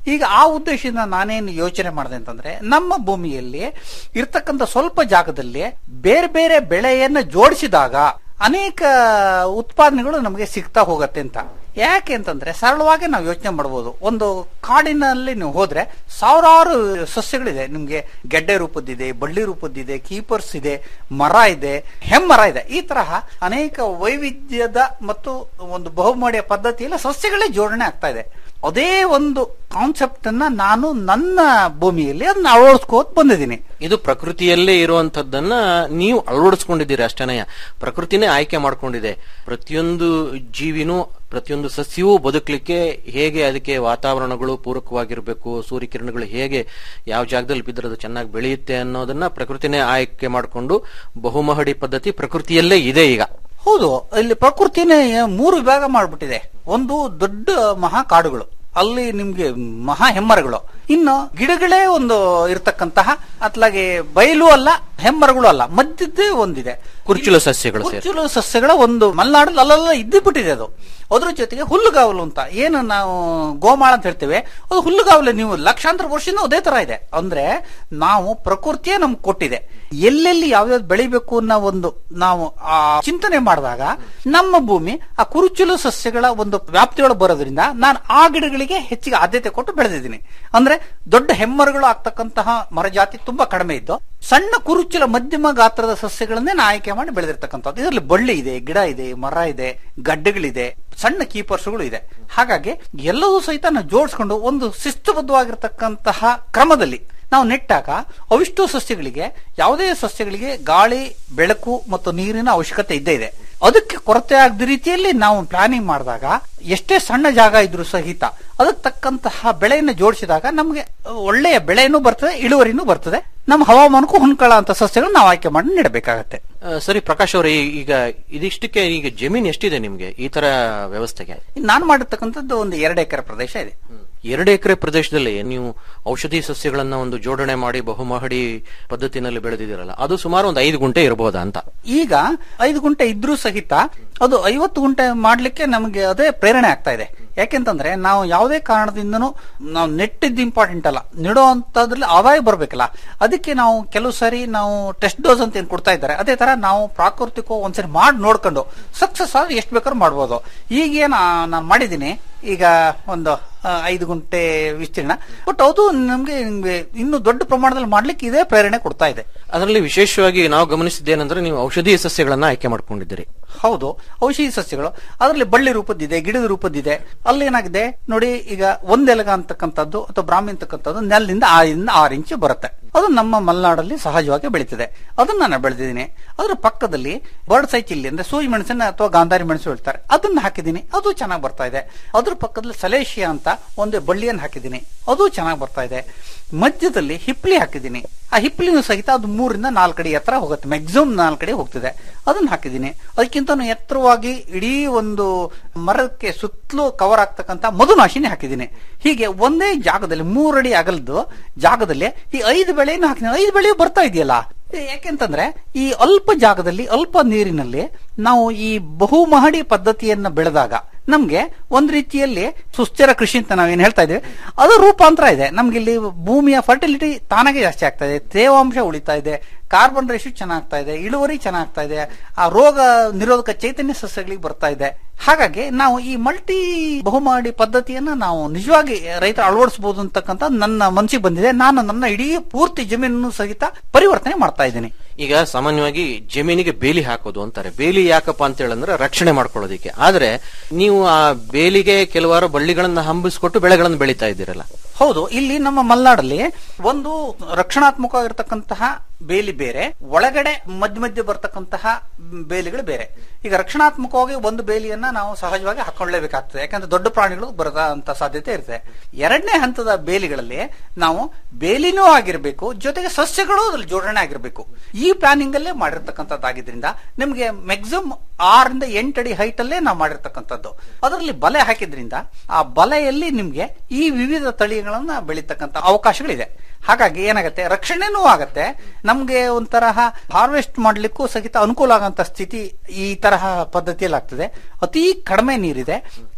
ಈಗ ಆ ಉದ್ದೇಶದಿಂದ ನಾನೇನು ಯೋಚನೆ ಮಾಡಿದೆ ಅಂತಂದ್ರೆ ನಮ್ಮ ಭೂಮಿಯಲ್ಲಿ ಇರ್ತಕ್ಕಂಥ ಸ್ವಲ್ಪ ಜಾಗದಲ್ಲಿ ಬೇರೆ ಬೇರೆ ಬೆಳೆಯನ್ನ ಜೋಡಿಸಿದಾಗ ಅನೇಕ ಉತ್ಪಾದನೆಗಳು ನಮಗೆ ಸಿಗ್ತಾ ಹೋಗತ್ತೆ ಅಂತ ಯಾಕೆ ಅಂತಂದ್ರೆ ಸರಳವಾಗಿ ನಾವು ಯೋಚನೆ ಮಾಡಬಹುದು ಒಂದು ಕಾಡಿನಲ್ಲಿ ನೀವು ಹೋದ್ರೆ ಸಾವಿರಾರು ಸಸ್ಯಗಳಿದೆ ನಿಮ್ಗೆ ಗೆಡ್ಡೆ ರೂಪದ್ದಿದೆ ಬಳ್ಳಿ ರೂಪದ್ದಿದೆ ಕೀಪರ್ಸ್ ಇದೆ ಮರ ಇದೆ ಹೆಮ್ಮರ ಇದೆ ಈ ತರಹ ಅನೇಕ ವೈವಿಧ್ಯದ ಮತ್ತು ಒಂದು ಬಹುಮಡಿಯ ಪದ್ಧತಿಯಲ್ಲಿ ಸಸ್ಯಗಳೇ ಜೋಡಣೆ ಆಗ್ತಾ ಇದೆ ಅದೇ ಒಂದು ಕಾನ್ಸೆಪ್ಟ್ ಅನ್ನ ನಾನು ನನ್ನ ಭೂಮಿಯಲ್ಲಿ ಅದನ್ನ ಅಳವಡಿಸ್ಕೋತ ಬಂದಿದ್ದೀನಿ ಇದು ಪ್ರಕೃತಿಯಲ್ಲೇ ಇರುವಂತದ್ದನ್ನ ನೀವು ಅಳವಡಿಸ್ಕೊಂಡಿದ್ದೀರಿ ಅಷ್ಟೇನಯ ಪ್ರಕೃತಿನೇ ಆಯ್ಕೆ ಮಾಡ್ಕೊಂಡಿದೆ ಪ್ರತಿಯೊಂದು ಜೀವಿನೂ ಪ್ರತಿಯೊಂದು ಸಸ್ಯವೂ ಬದುಕಲಿಕ್ಕೆ ಹೇಗೆ ಅದಕ್ಕೆ ವಾತಾವರಣಗಳು ಪೂರಕವಾಗಿರಬೇಕು ಸೂರ್ಯಕಿರಣಗಳು ಹೇಗೆ ಯಾವ ಜಾಗದಲ್ಲಿ ಬಿದ್ದರೆ ಅದು ಚೆನ್ನಾಗಿ ಬೆಳೆಯುತ್ತೆ ಅನ್ನೋದನ್ನ ಪ್ರಕೃತಿನೇ ಆಯ್ಕೆ ಮಾಡಿಕೊಂಡು ಬಹುಮಹಡಿ ಪದ್ಧತಿ ಪ್ರಕೃತಿಯಲ್ಲೇ ಇದೆ ಈಗ ಹೌದು ಇಲ್ಲಿ ಪ್ರಕೃತಿನೇ ಮೂರು ವಿಭಾಗ ಮಾಡ್ಬಿಟ್ಟಿದೆ ಒಂದು ದೊಡ್ಡ ಮಹಾ ಕಾಡುಗಳು ಅಲ್ಲಿ ನಿಮ್ಗೆ ಮಹಾ ಹೆಮ್ಮರಗಳು ಇನ್ನು ಗಿಡಗಳೇ ಒಂದು ಇರತಕ್ಕಂತಹ ಅತ್ಲಾಗೆ ಬಯಲು ಅಲ್ಲ ಹೆಮ್ಮರಗಳು ಅಲ್ಲ ಮಧ್ಯದ್ದೇ ಒಂದಿದೆ ಕುರ್ಚುಲು ಸಸ್ಯಗಳು ಸೇರಿ ಕುರ್ಚುಲು ಸಸ್ಯಗಳ ಒಂದು ಮಲೆನಾಡಲ್ಲಿ ಅಲ್ಲೆಲ್ಲ ಇದ್ದು ಬಿಟ್ಟಿದೆ ಅದು ಅದ್ರ ಜೊತೆಗೆ ಹುಲ್ಲುಗಾವಲು ಅಂತ ಏನು ನಾವು ಗೋಮಾಳ ಅಂತ ಹೇಳ್ತೇವೆ ಅದು ಹುಲ್ಲುಗಾವಲು ನೀವು ಲಕ್ಷಾಂತರ ವರ್ಷದಿಂದ ಅದೇ ತರ ಇದೆ ಅಂದ್ರೆ ನಾವು ಪ್ರಕೃತಿಯೇ ನಮ್ಗೆ ಕೊಟ್ಟಿದೆ ಎಲ್ಲೆಲ್ಲಿ ಯಾವ್ಯಾವ್ದು ಬೆಳಿಬೇಕು ಅನ್ನೋ ಒಂದು ನಾವು ಆ ಚಿಂತನೆ ಮಾಡಿದಾಗ ನಮ್ಮ ಭೂಮಿ ಆ ಕುರುಚಲು ಸಸ್ಯಗಳ ಒಂದು ವ್ಯಾಪ್ತಿಯೊಳಗೆ ಬರೋದ್ರಿಂದ ನಾನು ಆ ಗಿಡಗಳಿಗೆ ಹೆಚ್ಚಿಗೆ ಆದ್ಯತೆ ಕೊಟ್ಟು ಬೆಳೆದಿದ್ದೀನಿ ಅಂದ್ರೆ ದೊಡ್ಡ ಹೆಮ್ಮರಗಳು ಆಗ್ತಕ್ಕಂತಹ ಮರ ಜಾತಿ ತುಂಬಾ ಕಡಿಮೆ ಇದ್ದು ಸಣ್ಣ ಕುರುಚಲ ಮಧ್ಯಮ ಗಾತ್ರದ ಸಸ್ಯಗಳನ್ನೇ ನಾನು ಆಯ್ಕೆ ಮಾಡಿ ಬೆಳೆದಿರ್ತಕ್ಕಂಥದ್ದು ಇದರಲ್ಲಿ ಬಳ್ಳಿ ಇದೆ ಗಿಡ ಇದೆ ಮರ ಇದೆ ಗಡ್ಡೆಗಳಿದೆ ಸಣ್ಣ ಕೀಪರ್ಸ್ಗಳು ಇದೆ ಹಾಗಾಗಿ ಎಲ್ಲವೂ ಸಹಿತ ನಾವು ಜೋಡಿಸ್ಕೊಂಡು ಒಂದು ಶಿಸ್ತುಬದ್ಧವಾಗಿರ್ತಕ್ಕಂತಹ ಕ್ರಮದಲ್ಲಿ ನಾವು ನೆಟ್ಟಾಗ ಅವಿಷ್ಟು ಸಸ್ಯಗಳಿಗೆ ಯಾವುದೇ ಸಸ್ಯಗಳಿಗೆ ಗಾಳಿ ಬೆಳಕು ಮತ್ತು ನೀರಿನ ಅವಶ್ಯಕತೆ ಇದ್ದೇ ಇದೆ ಅದಕ್ಕೆ ಕೊರತೆ ಆಗದ ರೀತಿಯಲ್ಲಿ ನಾವು ಪ್ಲಾನಿಂಗ್ ಮಾಡಿದಾಗ ಎಷ್ಟೇ ಸಣ್ಣ ಜಾಗ ಇದ್ರೂ ಸಹಿತ ಅದಕ್ಕೆ ತಕ್ಕಂತಹ ಬೆಳೆಯನ್ನು ಜೋಡಿಸಿದಾಗ ನಮಗೆ ಒಳ್ಳೆಯ ಬೆಳೆನೂ ಬರ್ತದೆ ಇಳುವರಿನೂ ಬರ್ತದೆ ನಮ್ಮ ಹವಾಮಾನಕ್ಕೂ ಹೊಂದ್ಕೊಳ್ಳೋ ಅಂತ ಸಸ್ಯಗಳನ್ನ ನಾವು ಆಯ್ಕೆ ಮಾಡಿ ನೀಡಬೇಕಾಗತ್ತೆ ಆ, ಸರಿ ಪ್ರಕಾಶ್ ಅವರೇ ಈಗ ಇದಿಷ್ಟಕ್ಕೆ ಈಗ ಜಮೀನ್ ಎಷ್ಟಿದೆ ನಿಮ್ಗೆ ಈ ತರ ವ್ಯವಸ್ಥೆಗೆ ನಾನು ಮಾಡಿರ್ತಕ್ಕಂಥದ್ದು ಒಂದು ಎರಡು ಎಕರೆ ಪ್ರದೇಶ ಇದೆ ಎರಡು ಎಕರೆ ಪ್ರದೇಶದಲ್ಲಿ ನೀವು ಔಷಧಿ ಸಸ್ಯಗಳನ್ನ ಒಂದು ಜೋಡಣೆ ಮಾಡಿ ಬಹುಮಹಡಿ ಪದ್ಧತಿನಲ್ಲಿ ಬೆಳೆದಿದ್ದೀರಲ್ಲ ಅದು ಸುಮಾರು ಒಂದು ಐದು ಗುಂಟೆ ಇರಬಹುದಾ ಅಂತ ಈಗ ಐದು ಗುಂಟೆ ಇದ್ರೂ ಸಹಿತ ಅದು ಐವತ್ತು ಗುಂಟೆ ಮಾಡ್ಲಿಕ್ಕೆ ನಮಗೆ ಅದೇ ಪ್ರೇರಣೆ ಆಗ್ತಾ ಇದೆ ಯಾಕೆಂತಂದ್ರೆ ನಾವು ಯಾವುದೇ ಕಾರಣದಿಂದನೂ ನಾವು ನೆಟ್ಟಿದ್ದು ಇಂಪಾರ್ಟೆಂಟ್ ಅಲ್ಲ ನೆಡೋ ಅಂತದ್ರಲ್ಲಿ ಆದಾಯ ಬರ್ಬೇಕಲ್ಲ ಅದಕ್ಕೆ ನಾವು ಕೆಲವು ಸರಿ ನಾವು ಟೆಸ್ಟ್ ಡೋಸ್ ಅಂತ ಏನ್ ಕೊಡ್ತಾ ಇದ್ದಾರೆ ಅದೇ ತರ ನಾವು ಪ್ರಾಕೃತಿಕ ಒಂದ್ಸರಿ ಮಾಡಿ ನೋಡ್ಕೊಂಡು ಸಕ್ಸಸ್ ಆದ್ರೆ ಎಷ್ಟು ಬೇಕಾದ್ರೂ ಮಾಡ್ಬೋದು ಈಗೇನ ನಾನು ಮಾಡಿದ್ದೀನಿ ಈಗ ಒಂದು ಆ, ಐದು ಗುಂಟೆ ವಿಸ್ತೀರ್ಣ ಬಟ್ ಅದು ನಮ್ಗೆ ನಿಮ್ಗೆ ಇನ್ನು ದೊಡ್ಡ ಪ್ರಮಾಣದಲ್ಲಿ ಮಾಡ್ಲಿಕ್ಕೆ ಇದೇ ಪ್ರೇರಣೆ ಕೊಡ್ತಾ ಇದೆ ಅದರಲ್ಲಿ ವಿಶೇಷವಾಗಿ ನಾವು ಗಮನಿಸಿದ್ದೇನೆಂದ್ರೆ ನೀವು ಔಷಧೀಯ ಸಸ್ಯಗಳನ್ನ ಆಯ್ಕೆ ಮಾಡ್ಕೊಂಡಿದ್ದೀರಿ ಹೌದು ಔಷಧಿ ಸಸ್ಯಗಳು ಅದರಲ್ಲಿ ಬಳ್ಳಿ ರೂಪದ್ದಿದೆ ಗಿಡದ ರೂಪದ್ದಿದೆ ಅಲ್ಲಿ ಏನಾಗಿದೆ ನೋಡಿ ಈಗ ಒಂದೆಲಗ ಅಂತಕ್ಕಂಥದ್ದು ಅಥವಾ ಬ್ರಾಹ್ಮಿ ಅಂತಕ್ಕಂಥದ್ದು ನೆಲದಿಂದ ಆರಿಂದ ಆರು ಇಂಚು ಬರುತ್ತೆ ಅದು ನಮ್ಮ ಮಲೆನಾಡಲ್ಲಿ ಸಹಜವಾಗಿ ಬೆಳೀತದೆ ಅದನ್ನ ನಾನು ಬೆಳೆದಿದ್ದೀನಿ ಅದರ ಪಕ್ಕದಲ್ಲಿ ಬರ್ಡ್ ಸೈ ಚಿಲ್ಲಿ ಅಂದ್ರೆ ಸೂಜಿ ಮೆಣಸನ್ನ ಅಥವಾ ಗಾಂಧಾರಿ ಮೆಣಸು ಹೇಳ್ತಾರೆ ಅದನ್ನ ಹಾಕಿದ್ದೀನಿ ಅದು ಚೆನ್ನಾಗಿ ಬರ್ತಾ ಇದೆ ಅದ್ರ ಪಕ್ಕದಲ್ಲಿ ಸಲೇಶಿಯಾ ಅಂತ ಒಂದು ಬಳ್ಳಿಯನ್ನು ಹಾಕಿದ್ದೀನಿ ಅದು ಚೆನ್ನಾಗಿ ಬರ್ತಾ ಇದೆ ಮಧ್ಯದಲ್ಲಿ ಹಿಪ್ಲಿ ಹಾಕಿದ್ದೀನಿ ಆ ಹಿಪ್ಲಿನೂ ಸಹಿತ ಅದು ಮೂರಿಂದ ನಾಲ್ಕು ಅಡಿ ಎತ್ತರ ಹೋಗುತ್ತೆ ಮ್ಯಾಕ್ಸಿಮಮ್ ನಾಲ್ಕು ಅಡಿ ಹೋಗ್ತಿದೆ ಅದನ್ನ ಹಾಕಿದ್ದೀನಿ ಅದಕ್ಕಿಂತ ಎತ್ತರವಾಗಿ ಇಡೀ ಒಂದು ಮರಕ್ಕೆ ಸುತ್ತಲೂ ಕವರ್ ಆಗ್ತಕ್ಕಂತ ಮಧುನಾಶಿನಿ ಹಾಕಿದ್ದೀನಿ ಹೀಗೆ ಒಂದೇ ಜಾಗದಲ್ಲಿ ಮೂರಡಿ ಅಗಲದ್ದು ಜಾಗದಲ್ಲಿ ಈ ಐದು ಬೆಳೆಯನ್ನು ಹಾಕಿದ್ದೀನಿ ಐದು ಬೆಳೆ ಬರ್ತಾ ಇದೆಯಲ್ಲ ಯಾಕೆಂತಂದ್ರೆ ಈ ಅಲ್ಪ ಜಾಗದಲ್ಲಿ ಅಲ್ಪ ನೀರಿನಲ್ಲಿ ನಾವು ಈ ಬಹುಮಹಡಿ ಪದ್ಧತಿಯನ್ನ ಬೆಳೆದಾಗ ನಮ್ಗೆ ಒಂದ್ ರೀತಿಯಲ್ಲಿ ಸುಸ್ಥಿರ ಕೃಷಿ ಅಂತ ನಾವೇನ್ ಹೇಳ್ತಾ ಇದ್ದೇವೆ ಅದು ರೂಪಾಂತರ ಇದೆ ನಮ್ಗೆ ಇಲ್ಲಿ ಭೂಮಿಯ ಫರ್ಟಿಲಿಟಿ ತಾನಾಗೆ ಜಾಸ್ತಿ ಆಗ್ತಾ ಇದೆ ತೇವಾಂಶ ಉಳಿತಾ ಇದೆ ಕಾರ್ಬನ್ ರೇಷು ಚೆನ್ನಾಗ್ತಾ ಇದೆ ಇಳುವರಿ ಚೆನ್ನಾಗ್ತಾ ಇದೆ ಆ ರೋಗ ನಿರೋಧಕ ಚೈತನ್ಯ ಸಸ್ಯಗಳಿಗೆ ಬರ್ತಾ ಇದೆ ಹಾಗಾಗಿ ನಾವು ಈ ಮಲ್ಟಿ ಬಹುಮಾಡಿ ಪದ್ಧತಿಯನ್ನ ನಾವು ನಿಜವಾಗಿ ರೈತರು ಅಳವಡಿಸಬಹುದು ಅಂತಕ್ಕಂಥ ನನ್ನ ಮನಸ್ಸಿಗೆ ಬಂದಿದೆ ನಾನು ನನ್ನ ಇಡೀ ಪೂರ್ತಿ ಜಮೀನನ್ನು ಸಹಿತ ಪರಿವರ್ತನೆ ಮಾಡ್ತಾ ಇದ್ದೀನಿ ಈಗ ಸಾಮಾನ್ಯವಾಗಿ ಜಮೀನಿಗೆ ಬೇಲಿ ಹಾಕೋದು ಅಂತಾರೆ ಬೇಲಿ ಯಾಕಪ್ಪ ಅಂತ ಹೇಳಂದ್ರೆ ರಕ್ಷಣೆ ಮಾಡ್ಕೊಳ್ಳೋದಿಕ್ಕೆ ಆದ್ರೆ ನೀವು ಆ ಬೇಲಿಗೆ ಕೆಲವಾರು ಬಳ್ಳಿಗಳನ್ನ ಹಂಬಿಸ್ಕೊಟ್ಟು ಬೆಳೆಗಳನ್ನು ಬೆಳೀತಾ ಇದ್ದೀರಲ್ಲ ಹೌದು ಇಲ್ಲಿ ನಮ್ಮ ಮಲೆನಾಡಲ್ಲಿ ಒಂದು ರಕ್ಷಣಾತ್ಮಕವಾಗಿರ್ತಕ್ಕಂತಹ ಬೇಲಿ ಬೇರೆ ಒಳಗಡೆ ಮಧ್ಯ ಮಧ್ಯ ಬರ್ತಕ್ಕಂತಹ ಬೇಲಿಗಳು ಬೇರೆ ಈಗ ರಕ್ಷಣಾತ್ಮಕವಾಗಿ ಒಂದು ಬೇಲಿಯನ್ನ ನಾವು ಸಹಜವಾಗಿ ಹಾಕೊಳ್ಳೇಬೇಕಾಗ್ತದೆ ಯಾಕಂದ್ರೆ ದೊಡ್ಡ ಪ್ರಾಣಿಗಳು ಬರದಂತ ಸಾಧ್ಯತೆ ಇರುತ್ತೆ ಎರಡನೇ ಹಂತದ ಬೇಲಿಗಳಲ್ಲಿ ನಾವು ಬೇಲಿನೂ ಆಗಿರ್ಬೇಕು ಜೊತೆಗೆ ಸಸ್ಯಗಳು ಅದ್ರಲ್ಲಿ ಜೋಡಣೆ ಆಗಿರ್ಬೇಕು ಈ ಪ್ಲಾನಿಂಗ್ ಅಲ್ಲೇ ಮಾಡಿರ್ತಕ್ಕಂಥದ್ದಾಗಿದ್ರಿಂದ ನಿಮ್ಗೆ ಮ್ಯಾಕ್ಸಿಮಮ್ ಆರರಿಂದ ಎಂಟು ಅಡಿ ಹೈಟ್ ಅಲ್ಲೇ ನಾವು ಮಾಡಿರ್ತಕ್ಕಂಥದ್ದು ಅದರಲ್ಲಿ ಬಲೆ ಹಾಕಿದ್ರಿಂದ ಆ ಬಲೆಯಲ್ಲಿ ನಿಮ್ಗೆ ಈ ವಿವಿಧ ತಳಿಗಳನ್ನ ಬೆಳೀತಕ್ಕಂಥ ಅವಕಾಶಗಳಿದೆ ಹಾಗಾಗಿ ಏನಾಗುತ್ತೆ ರಕ್ಷಣೆನೂ ಆಗತ್ತೆ ನಮ್ಗೆ ಒಂಥರಹ ಹಾರ್ವೆಸ್ಟ್ ಮಾಡ್ಲಿಕ್ಕೂ ಸಹಿತ ಅನುಕೂಲ ಆಗಂತ ಸ್ಥಿತಿ ಈ ತರಹ ಪದ್ಧತಿಯಲ್ಲಿ ಆಗ್ತದೆ ಅತಿ ಕಡಿಮೆ ನೀರಿದೆ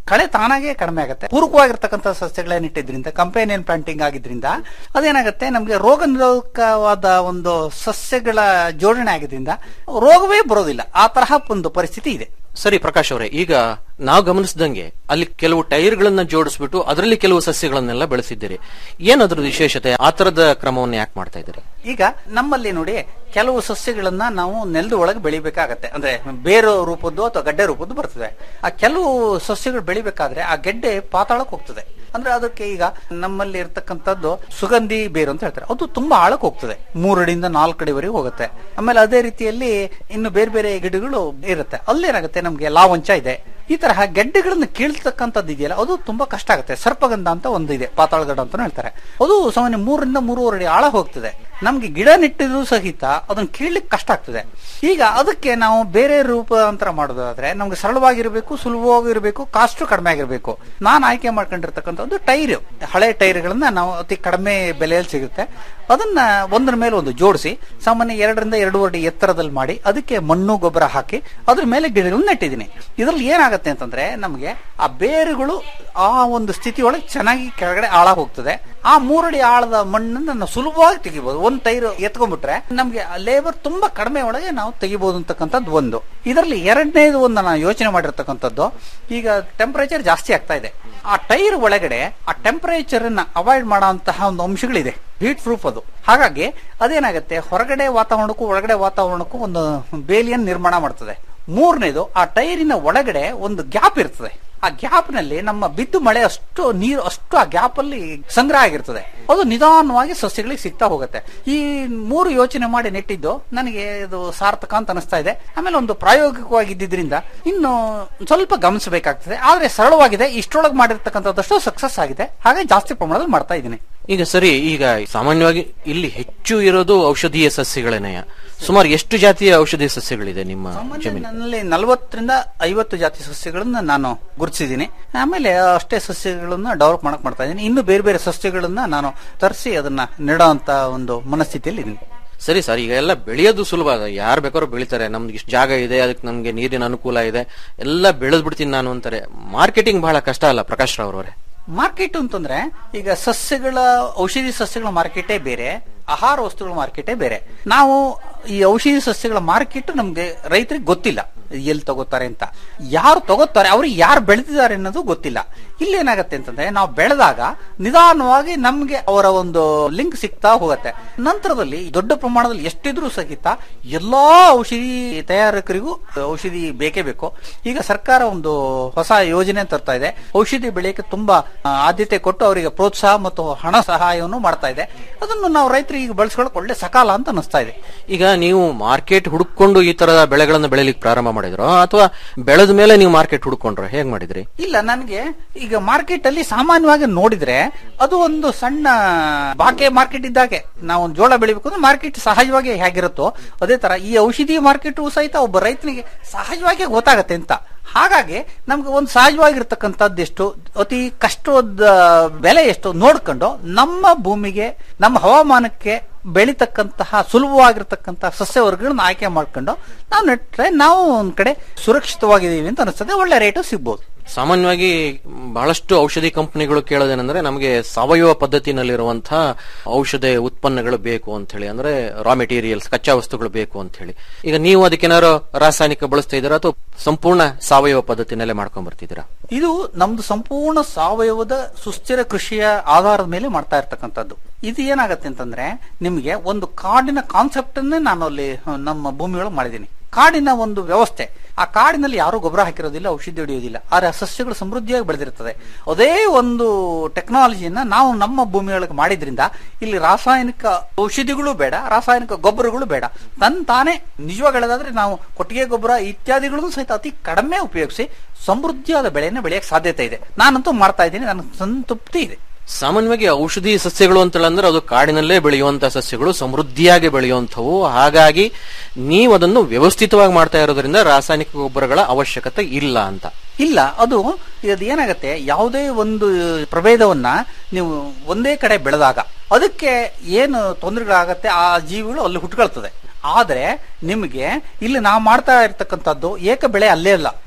ಕಳೆ ತಾನಾಗೆ ಕಡಿಮೆ ಆಗುತ್ತೆ ಪೂರಕವಾಗಿರ್ತಕ್ಕಂಥ ಸಸ್ಯಗಳನ್ನಿಟ್ಟಿದ್ರಿಂದ ಕಂಪೇನಿಯನ್ ಪ್ಲಾಂಟಿಂಗ್ ಆಗಿದ್ರಿಂದ ಅದೇನಾಗುತ್ತೆ ನಮಗೆ ರೋಗ ನಿರೋಧಕವಾದ ಒಂದು ಸಸ್ಯಗಳ ಜೋಡಣೆ ಆಗಿದ್ರಿಂದ ರೋಗವೇ ಬರೋದಿಲ್ಲ ಆ ತರಹ ಒಂದು ಪರಿಸ್ಥಿತಿ ಇದೆ ಸರಿ ಪ್ರಕಾಶ್ ಅವರೇ ಈಗ ನಾವು ಗಮನಿಸಿದಂಗೆ ಅಲ್ಲಿ ಕೆಲವು ಟೈರ್ಗಳನ್ನ ಜೋಡಿಸ್ಬಿಟ್ಟು ಅದರಲ್ಲಿ ಕೆಲವು ಸಸ್ಯಗಳನ್ನೆಲ್ಲ ಬೆಳೆಸಿದ್ದೀರಿ ಏನದ್ರ ವಿಶೇಷತೆ ಆ ತರದ ಕ್ರಮವನ್ನು ಯಾಕೆ ಮಾಡ್ತಾ ಇದ್ದೀರಿ ಈಗ ನಮ್ಮಲ್ಲಿ ನೋಡಿ ಕೆಲವು ಸಸ್ಯಗಳನ್ನ ನಾವು ನೆಲದ ಒಳಗೆ ಬೆಳಿಬೇಕಾಗತ್ತೆ ಅಂದ್ರೆ ಬೇರು ರೂಪದ್ದು ಅಥವಾ ಗಡ್ಡೆ ರೂಪದ್ದು ಬರ್ತದೆ ಆ ಕೆಲವು ಸಸ್ಯಗಳು ಬೆಳಿಬೇಕಾದ್ರೆ ಆ ಗೆಡ್ಡೆ ಪಾತಾಳಕ್ಕೆ ಹೋಗ್ತದೆ ಅಂದ್ರೆ ಅದಕ್ಕೆ ಈಗ ನಮ್ಮಲ್ಲಿ ಇರ್ತಕ್ಕಂಥದ್ದು ಸುಗಂಧಿ ಬೇರು ಅಂತ ಹೇಳ್ತಾರೆ ಅದು ತುಂಬಾ ಆಳಕ್ಕೆ ಹೋಗ್ತದೆ ಮೂರಡಿಯಿಂದ ನಾಲ್ಕು ಅಡಿವರೆಗೆ ಹೋಗುತ್ತೆ ಆಮೇಲೆ ಅದೇ ರೀತಿಯಲ್ಲಿ ಇನ್ನು ಬೇರೆ ಬೇರೆ ಗಿಡಗಳು ಇರುತ್ತೆ ಅಲ್ಲೇನಾಗುತ್ತೆ ನಮ್ಗೆ ಲಾವಂಚ ಇದೆ ಈ ತರಹ ಗೆಡ್ಡೆಗಳನ್ನ ಕೀಳ್ತಕ್ಕಂಥದ್ದು ಇದೆಯಲ್ಲ ಅದು ತುಂಬಾ ಕಷ್ಟ ಆಗುತ್ತೆ ಸರ್ಪಗಂಧ ಅಂತ ಒಂದು ಇದೆ ಪಾತಾಳಗಡ ಅಂತ ಹೇಳ್ತಾರೆ ಅದು ಸಾಮಾನ್ಯ ಮೂರರಿಂದ ಮೂರುವರೆ ಅಡಿ ಆಳ ಹೋಗ್ತದೆ ನಮ್ಗೆ ಗಿಡ ನೆಟ್ಟಿದ್ರು ಸಹಿತ ಅದನ್ನ ಕೀಳ್ಲಿಕ್ಕೆ ಕಷ್ಟ ಆಗ್ತದೆ ಈಗ ಅದಕ್ಕೆ ನಾವು ಬೇರೆ ರೂಪಾಂತರ ಮಾಡೋದಾದ್ರೆ ನಮ್ಗೆ ಸರಳವಾಗಿರ್ಬೇಕು ಸುಲಭವಾಗಿರ್ಬೇಕು ಕಾಸ್ಟ್ ಕಡಿಮೆ ಆಗಿರ್ಬೇಕು ನಾನು ಆಯ್ಕೆ ಮಾಡ್ಕೊಂಡಿರ್ತಕ್ಕಂಥದ್ದು ಟೈರ್ ಹಳೆ ಟೈರ್ಗಳನ್ನ ನಾವು ಅತಿ ಕಡಿಮೆ ಬೆಲೆಯಲ್ಲಿ ಸಿಗುತ್ತೆ ಅದನ್ನ ಒಂದರ ಮೇಲೆ ಒಂದು ಜೋಡಿಸಿ ಸಾಮಾನ್ಯ ಎರಡರಿಂದ ಎರಡೂವರೆ ಅಡಿ ಎತ್ತರದಲ್ಲಿ ಮಾಡಿ ಅದಕ್ಕೆ ಮಣ್ಣು ಗೊಬ್ಬರ ಹಾಕಿ ಅದ್ರ ಮೇಲೆ ಗಿಡಗಳನ್ನ ನೆಟ್ಟಿದ್ದೀನಿ ಇದ್ರಲ್ಲಿ ಏನಾಗುತ್ತೆ ಅಂತಂದ್ರೆ ನಮಗೆ ಆ ಬೇರುಗಳು ಆ ಒಂದು ಸ್ಥಿತಿ ಒಳಗೆ ಚೆನ್ನಾಗಿ ಕೆಳಗಡೆ ಆಳ ಹೋಗ್ತದೆ ಆ ಮೂರಡಿ ಆಳದ ಮಣ್ಣನ್ನು ನಾವು ಸುಲಭವಾಗಿ ತೆಗಿಬಹುದು ಒಂದ್ ಟೈರ್ ಎತ್ಕೊಂಡ್ಬಿಟ್ರೆ ನಮ್ಗೆ ಲೇಬರ್ ತುಂಬಾ ಕಡಿಮೆ ಒಳಗೆ ನಾವು ತೆಗಿಬಹುದು ಅಂತಕ್ಕಂಥದ್ದು ಒಂದು ಇದರಲ್ಲಿ ಎರಡನೇದು ಒಂದು ನಾನು ಯೋಚನೆ ಮಾಡಿರ್ತಕ್ಕಂಥದ್ದು ಈಗ ಟೆಂಪರೇಚರ್ ಜಾಸ್ತಿ ಆಗ್ತಾ ಇದೆ ಆ ಟೈರ್ ಒಳಗಡೆ ಆ ಟೆಂಪರೇಚರ್ ಅನ್ನ ಅವಾಯ್ಡ್ ಮಾಡುವಂತಹ ಒಂದು ಅಂಶಗಳಿದೆ ಹೀಟ್ ಪ್ರೂಫ್ ಅದು ಹಾಗಾಗಿ ಅದೇನಾಗುತ್ತೆ ಹೊರಗಡೆ ವಾತಾವರಣಕ್ಕೂ ಒಳಗಡೆ ವಾತಾವರಣಕ್ಕೂ ಒಂದು ಬೇಲಿಯನ್ನು ನಿರ್ಮಾಣ ಮಾಡ್ತದೆ ಮೂರನೇದು ಆ ಟೈರಿನ ಒಳಗಡೆ ಒಂದು ಗ್ಯಾಪ್ ಇರ್ತದೆ ಆ ಗ್ಯಾಪ್ ನಲ್ಲಿ ನಮ್ಮ ಬಿದ್ದು ಮಳೆ ಅಷ್ಟು ನೀರು ಅಷ್ಟು ಆ ಗ್ಯಾಪ್ ಅಲ್ಲಿ ಸಂಗ್ರಹ ಆಗಿರ್ತದೆ ಅದು ನಿಧಾನವಾಗಿ ಸಸ್ಯಗಳಿಗೆ ಸಿಗ್ತಾ ಹೋಗುತ್ತೆ ಈ ಮೂರು ಯೋಚನೆ ಮಾಡಿ ನೆಟ್ಟಿದ್ದು ನನಗೆ ಇದು ಸಾರ್ಥಕ ಅಂತ ಅನಿಸ್ತಾ ಇದೆ ಆಮೇಲೆ ಒಂದು ಪ್ರಾಯೋಗಿಕವಾಗಿ ಇದ್ದಿದ್ರಿಂದ ಇನ್ನು ಸ್ವಲ್ಪ ಗಮನಿಸಬೇಕಾಗ್ತದೆ ಆದ್ರೆ ಸರಳವಾಗಿದೆ ಇಷ್ಟೊಳಗೆ ಮಾಡಿರ್ತಕ್ಕಂಥದ್ದಷ್ಟು ಸಕ್ಸಸ್ ಆಗಿದೆ ಹಾಗೆ ಜಾಸ್ತಿ ಪ್ರಮಾಣದಲ್ಲಿ ಮಾಡ್ತಾ ಇದ್ದೀನಿ ಈಗ ಸರಿ ಈಗ ಸಾಮಾನ್ಯವಾಗಿ ಇಲ್ಲಿ ಹೆಚ್ಚು ಇರೋದು ಔಷಧೀಯ ಸಸ್ಯಗಳೇನೆಯ ಸುಮಾರು ಎಷ್ಟು ಜಾತಿಯ ಔಷಧೀಯ ಸಸ್ಯಗಳಿದೆ ನಿಮ್ಮ ಜಮೀನು ನನ್ನಲ್ಲಿ ನಲವತ್ತರಿಂದ ಐವತ್ತು ಜಾತಿ ಸಸ್ಯಗಳನ್ನ ನಾನು ಗುರುತಿಸಿದ್ದೀನಿ ಆಮೇಲೆ ಅಷ್ಟೇ ಸಸ್ಯಗಳನ್ನ ಡೆವಲಪ್ ಮಾಡಕ್ ಮಾಡ್ತಾ ಇದ್ದೀನಿ ಇನ್ನು ಬೇರೆ ಬೇರೆ ಸಸ್ಯಗಳನ್ನ ನಾನು ತರಿಸಿ ಅದನ್ನ ನೆಡೋ ಅಂತ ಒಂದು ಮನಸ್ಥಿತಿಯಲ್ಲಿ ಇದ್ದೀನಿ ಸರಿ ಸರ್ ಈಗ ಎಲ್ಲ ಬೆಳೆಯೋದು ಸುಲಭ ಯಾರು ಬೇಕಾದ್ರೂ ಬೆಳಿತಾರೆ ನಮ್ಗೆ ಇಷ್ಟು ಜಾಗ ಇದೆ ಅದಕ್ಕೆ ನಮ್ಗೆ ನೀರಿನ ಅನುಕೂಲ ಇದೆ ಎಲ್ಲ ಬೆಳೆದ್ ಬಿಡ್ತೀನಿ ನಾನು ಅಂತಾರೆ ಮಾರ್ಕೆಟಿಂಗ್ ಬಹಳ ಕಷ್ಟ ಅಲ್ಲ ಪ್ರಕಾಶ್ ರಾವ್ ಅವರೇ ಮಾರ್ಕೆಟ್ ಅಂತಂದ್ರೆ ಈಗ ಸಸ್ಯಗಳ ಔಷಧಿ ಸಸ್ಯಗಳ ಮಾರ್ಕೆಟೇ ಬೇರೆ ಆಹಾರ ವಸ್ತುಗಳ ಮಾರ್ಕೆಟೇ ಬೇರೆ ನಾವು ಈ ಔಷಧಿ ಸಸ್ಯಗಳ ಮಾರ್ಕೆಟ್ ನಮ್ಗೆ ರೈತರಿಗೆ ಗೊತ್ತಿಲ್ಲ ಎಲ್ಲಿ ತಗೋತಾರೆ ಅಂತ ಯಾರು ತಗೋತಾರೆ ಅವ್ರಿಗೆ ಯಾರು ಬೆಳೆದಿದ್ದಾರೆ ಅನ್ನೋದು ಗೊತ್ತಿಲ್ಲ ಇಲ್ಲಿ ಏನಾಗತ್ತೆ ಅಂತಂದ್ರೆ ನಾವು ಬೆಳೆದಾಗ ನಿಧಾನವಾಗಿ ನಮ್ಗೆ ಅವರ ಒಂದು ಲಿಂಕ್ ಸಿಗ್ತಾ ಹೋಗತ್ತೆ ನಂತರದಲ್ಲಿ ದೊಡ್ಡ ಪ್ರಮಾಣದಲ್ಲಿ ಎಷ್ಟಿದ್ರೂ ಸಹಿತ ಎಲ್ಲಾ ಔಷಧಿ ತಯಾರಕರಿಗೂ ಔಷಧಿ ಬೇಕೇ ಬೇಕು ಈಗ ಸರ್ಕಾರ ಒಂದು ಹೊಸ ಯೋಜನೆ ತರ್ತಾ ಇದೆ ಔಷಧಿ ಬೆಳೆಯಕ್ಕೆ ತುಂಬಾ ಆ, ಆದ್ಯತೆ ಕೊಟ್ಟು ಅವರಿಗೆ ಪ್ರೋತ್ಸಾಹ ಮತ್ತು ಹಣ ಸಹಾಯವನ್ನು ಮಾಡ್ತಾ ಇದೆ ಅದನ್ನು ನಾವು ರೈತರಿಗೆ ಈಗ ಬಳಸ್ಕೊಳ್ಳೋಕೆ ಒಳ್ಳೆ ಸಕಾಲ ಅಂತ ಅನಿಸ್ತಾ ಇದೆ ಈಗ ನೀವು ಮಾರ್ಕೆಟ್ ಹುಡುಕೊಂಡು ಈ ತರದ ಬೆಳೆಗಳನ್ನ ಬೆಳಿಲಿಕ್ಕೆ ಪ್ರಾರಂಭ ಮಾಡಿದ್ರೋ ಅಥವಾ ಬೆಳೆದ ಮೇಲೆ ನೀವು ಮಾರ್ಕೆಟ್ ಹುಡುಕೊಂಡ್ರ ಹೇಗ್ ಮಾಡಿದ್ರಿ ಇಲ್ಲ ನನಗೆ ಈಗ ಮಾರ್ಕೆಟ್ ಅಲ್ಲಿ ಸಾಮಾನ್ಯವಾಗಿ ನೋಡಿದ್ರೆ ಅದು ಒಂದು ಸಣ್ಣ ಬಾಕೆ ಮಾರ್ಕೆಟ್ ಇದ್ದಾಗೆ ನಾವು ಒಂದು ಜೋಳ ಬೆಳಿಬೇಕು ಅಂದ್ರೆ ಮಾರ್ಕೆಟ್ ಸಹಜವಾಗಿ ಹೇಗಿರುತ್ತೋ ಅದೇ ತರ ಈ ಔಷಧಿ ಮಾರ್ಕೆಟ್ ಸಹಿತ ಒಬ್ಬ ರೈತನಿಗೆ ಸಹಜವಾಗಿ ಗೊತ್ತಾಗತ್ತೆ ಅಂತ ಹಾಗಾಗಿ ನಮ್ಗೆ ಒಂದು ಸಹಜವಾಗಿರ್ತಕ್ಕಂಥದ್ದು ಎಷ್ಟು ಅತಿ ಕಷ್ಟದ ಬೆಲೆ ಎಷ್ಟು ನೋಡ್ಕೊಂಡು ನಮ್ಮ ಭೂಮಿಗೆ ನಮ್ಮ ಹವಾಮಾನಕ್ಕೆ ಬೆಳಿತಕ್ಕಂತಹ ಸುಲಭವಾಗಿರ್ತಕ್ಕಂತಹ ಸಸ್ಯವರ್ಗಗಳನ್ನ ಆಯ್ಕೆ ಮಾಡ್ಕೊಂಡು ನಾವು ನೆಟ್ರೆ ನಾವು ಒಂದ್ ಕಡೆ ಸುರಕ್ಷಿತವಾಗಿದ್ದೀವಿ ಅಂತ ಅನಿಸ್ತದೆ ಒಳ್ಳೆ ರೇಟು ಸಿಗ್ಬೋದು ಸಾಮಾನ್ಯವಾಗಿ ಬಹಳಷ್ಟು ಔಷಧಿ ಕಂಪನಿಗಳು ಕೇಳೋದೇನೆಂದ್ರೆ ನಮಗೆ ಸಾವಯವ ಪದ್ಧತಿನಲ್ಲಿರುವಂತಹ ಔಷಧ ಉತ್ಪನ್ನಗಳು ಬೇಕು ಅಂತ ಹೇಳಿ ಅಂದ್ರೆ ರಾ ಮೆಟೀರಿಯಲ್ಸ್ ಕಚ್ಚಾ ವಸ್ತುಗಳು ಬೇಕು ಅಂತ ಹೇಳಿ ಈಗ ನೀವು ಅದಕ್ಕೇನಾದ್ರು ರಾಸಾಯನಿಕ ಬಳಸ್ತಾ ಇದ್ದೀರಾ ಅಥವಾ ಸಂಪೂರ್ಣ ಸಾವಯವ ಪದ್ಧತಿನಲ್ಲೇ ಮಾಡ್ಕೊಂಡ್ ಬರ್ತಿದ್ದೀರಾ ಇದು ನಮ್ದು ಸಂಪೂರ್ಣ ಸಾವಯವದ ಸುಸ್ಥಿರ ಕೃಷಿಯ ಆಧಾರದ ಮೇಲೆ ಮಾಡ್ತಾ ಇರ್ತಕ್ಕಂಥದ್ದು ಇದು ಏನಾಗತ್ತೆ ಅಂತಂದ್ರೆ ನಿಮಗೆ ಒಂದು ಕಾಡಿನ ಕಾನ್ಸೆಪ್ಟ್ ಅನ್ನೇ ನಾನು ಅಲ್ಲಿ ಹ, ನಮ್ಮ ಭೂಮಿಯೊಳಗೆ ಮಾಡಿದ್ದೀನಿ ಕಾಡಿನ ಒಂದು ವ್ಯವಸ್ಥೆ ಆ ಕಾಡಿನಲ್ಲಿ ಯಾರು ಗೊಬ್ಬರ ಹಾಕಿರೋದಿಲ್ಲ ಔಷಧಿ ಹೊಡೆಯೋದಿಲ್ಲ ಆದ್ರೆ ಆ ಸಸ್ಯಗಳು ಸಮೃದ್ಧಿಯಾಗಿ ಬೆಳೆದಿರ್ತದೆ ಅದೇ ಒಂದು ಟೆಕ್ನಾಲಜಿಯನ್ನ ನಾವು ನಮ್ಮ ಭೂಮಿಯೊಳಗೆ ಮಾಡಿದ್ರಿಂದ ಇಲ್ಲಿ ರಾಸಾಯನಿಕ ಔಷಧಿಗಳು ಬೇಡ ರಾಸಾಯನಿಕ ಗೊಬ್ಬರಗಳು ಬೇಡ ತನ್ ತಾನೇ ನಿಜವಾಗಿ ಹೇಳೋದಾದ್ರೆ ನಾವು ಕೊಟ್ಟಿಗೆ ಗೊಬ್ಬರ ಇತ್ಯಾದಿಗಳನ್ನು ಸಹಿತ ಅತಿ ಕಡಿಮೆ ಉಪಯೋಗಿಸಿ ಸಮೃದ್ಧಿಯಾದ ಬೆಳೆಯನ್ನು ಬೆಳೆಯಕ್ಕೆ ಸಾಧ್ಯತೆ ಇದೆ ನಾನಂತೂ ಮಾಡ್ತಾ ಇದ್ದೀನಿ ನನಗೆ ಸಂತೃಪ್ತಿ ಇದೆ ಸಾಮಾನ್ಯವಾಗಿ ಔಷಧಿ ಸಸ್ಯಗಳು ಅಂತ ಅಂದ್ರೆ ಅದು ಕಾಡಿನಲ್ಲೇ ಬೆಳೆಯುವಂತ ಸಸ್ಯಗಳು ಸಮೃದ್ಧಿಯಾಗಿ ಬೆಳೆಯುವಂಥವು ಹಾಗಾಗಿ ನೀವು ಅದನ್ನು ವ್ಯವಸ್ಥಿತವಾಗಿ ಮಾಡ್ತಾ ಇರೋದ್ರಿಂದ ರಾಸಾಯನಿಕ ಗೊಬ್ಬರಗಳ ಅವಶ್ಯಕತೆ ಇಲ್ಲ ಅಂತ ಇಲ್ಲ ಅದು ಇದು ಏನಾಗತ್ತೆ ಯಾವುದೇ ಒಂದು ಪ್ರಭೇದವನ್ನ ನೀವು ಒಂದೇ ಕಡೆ ಬೆಳೆದಾಗ ಅದಕ್ಕೆ ಏನು ತೊಂದರೆಗಳಾಗತ್ತೆ ಆ ಜೀವಿಗಳು ಅಲ್ಲಿ ಹುಟ್ಕೊಳ್ತದೆ ಆದ್ರೆ ನಿಮಗೆ ಇಲ್ಲಿ ನಾವು ಮಾಡ್ತಾ ಇರ್ತಕ್ಕಂಥದ್ದು ಏಕ ಬೆಳೆ ಅಲ್ಲೇ ಅಲ್ಲ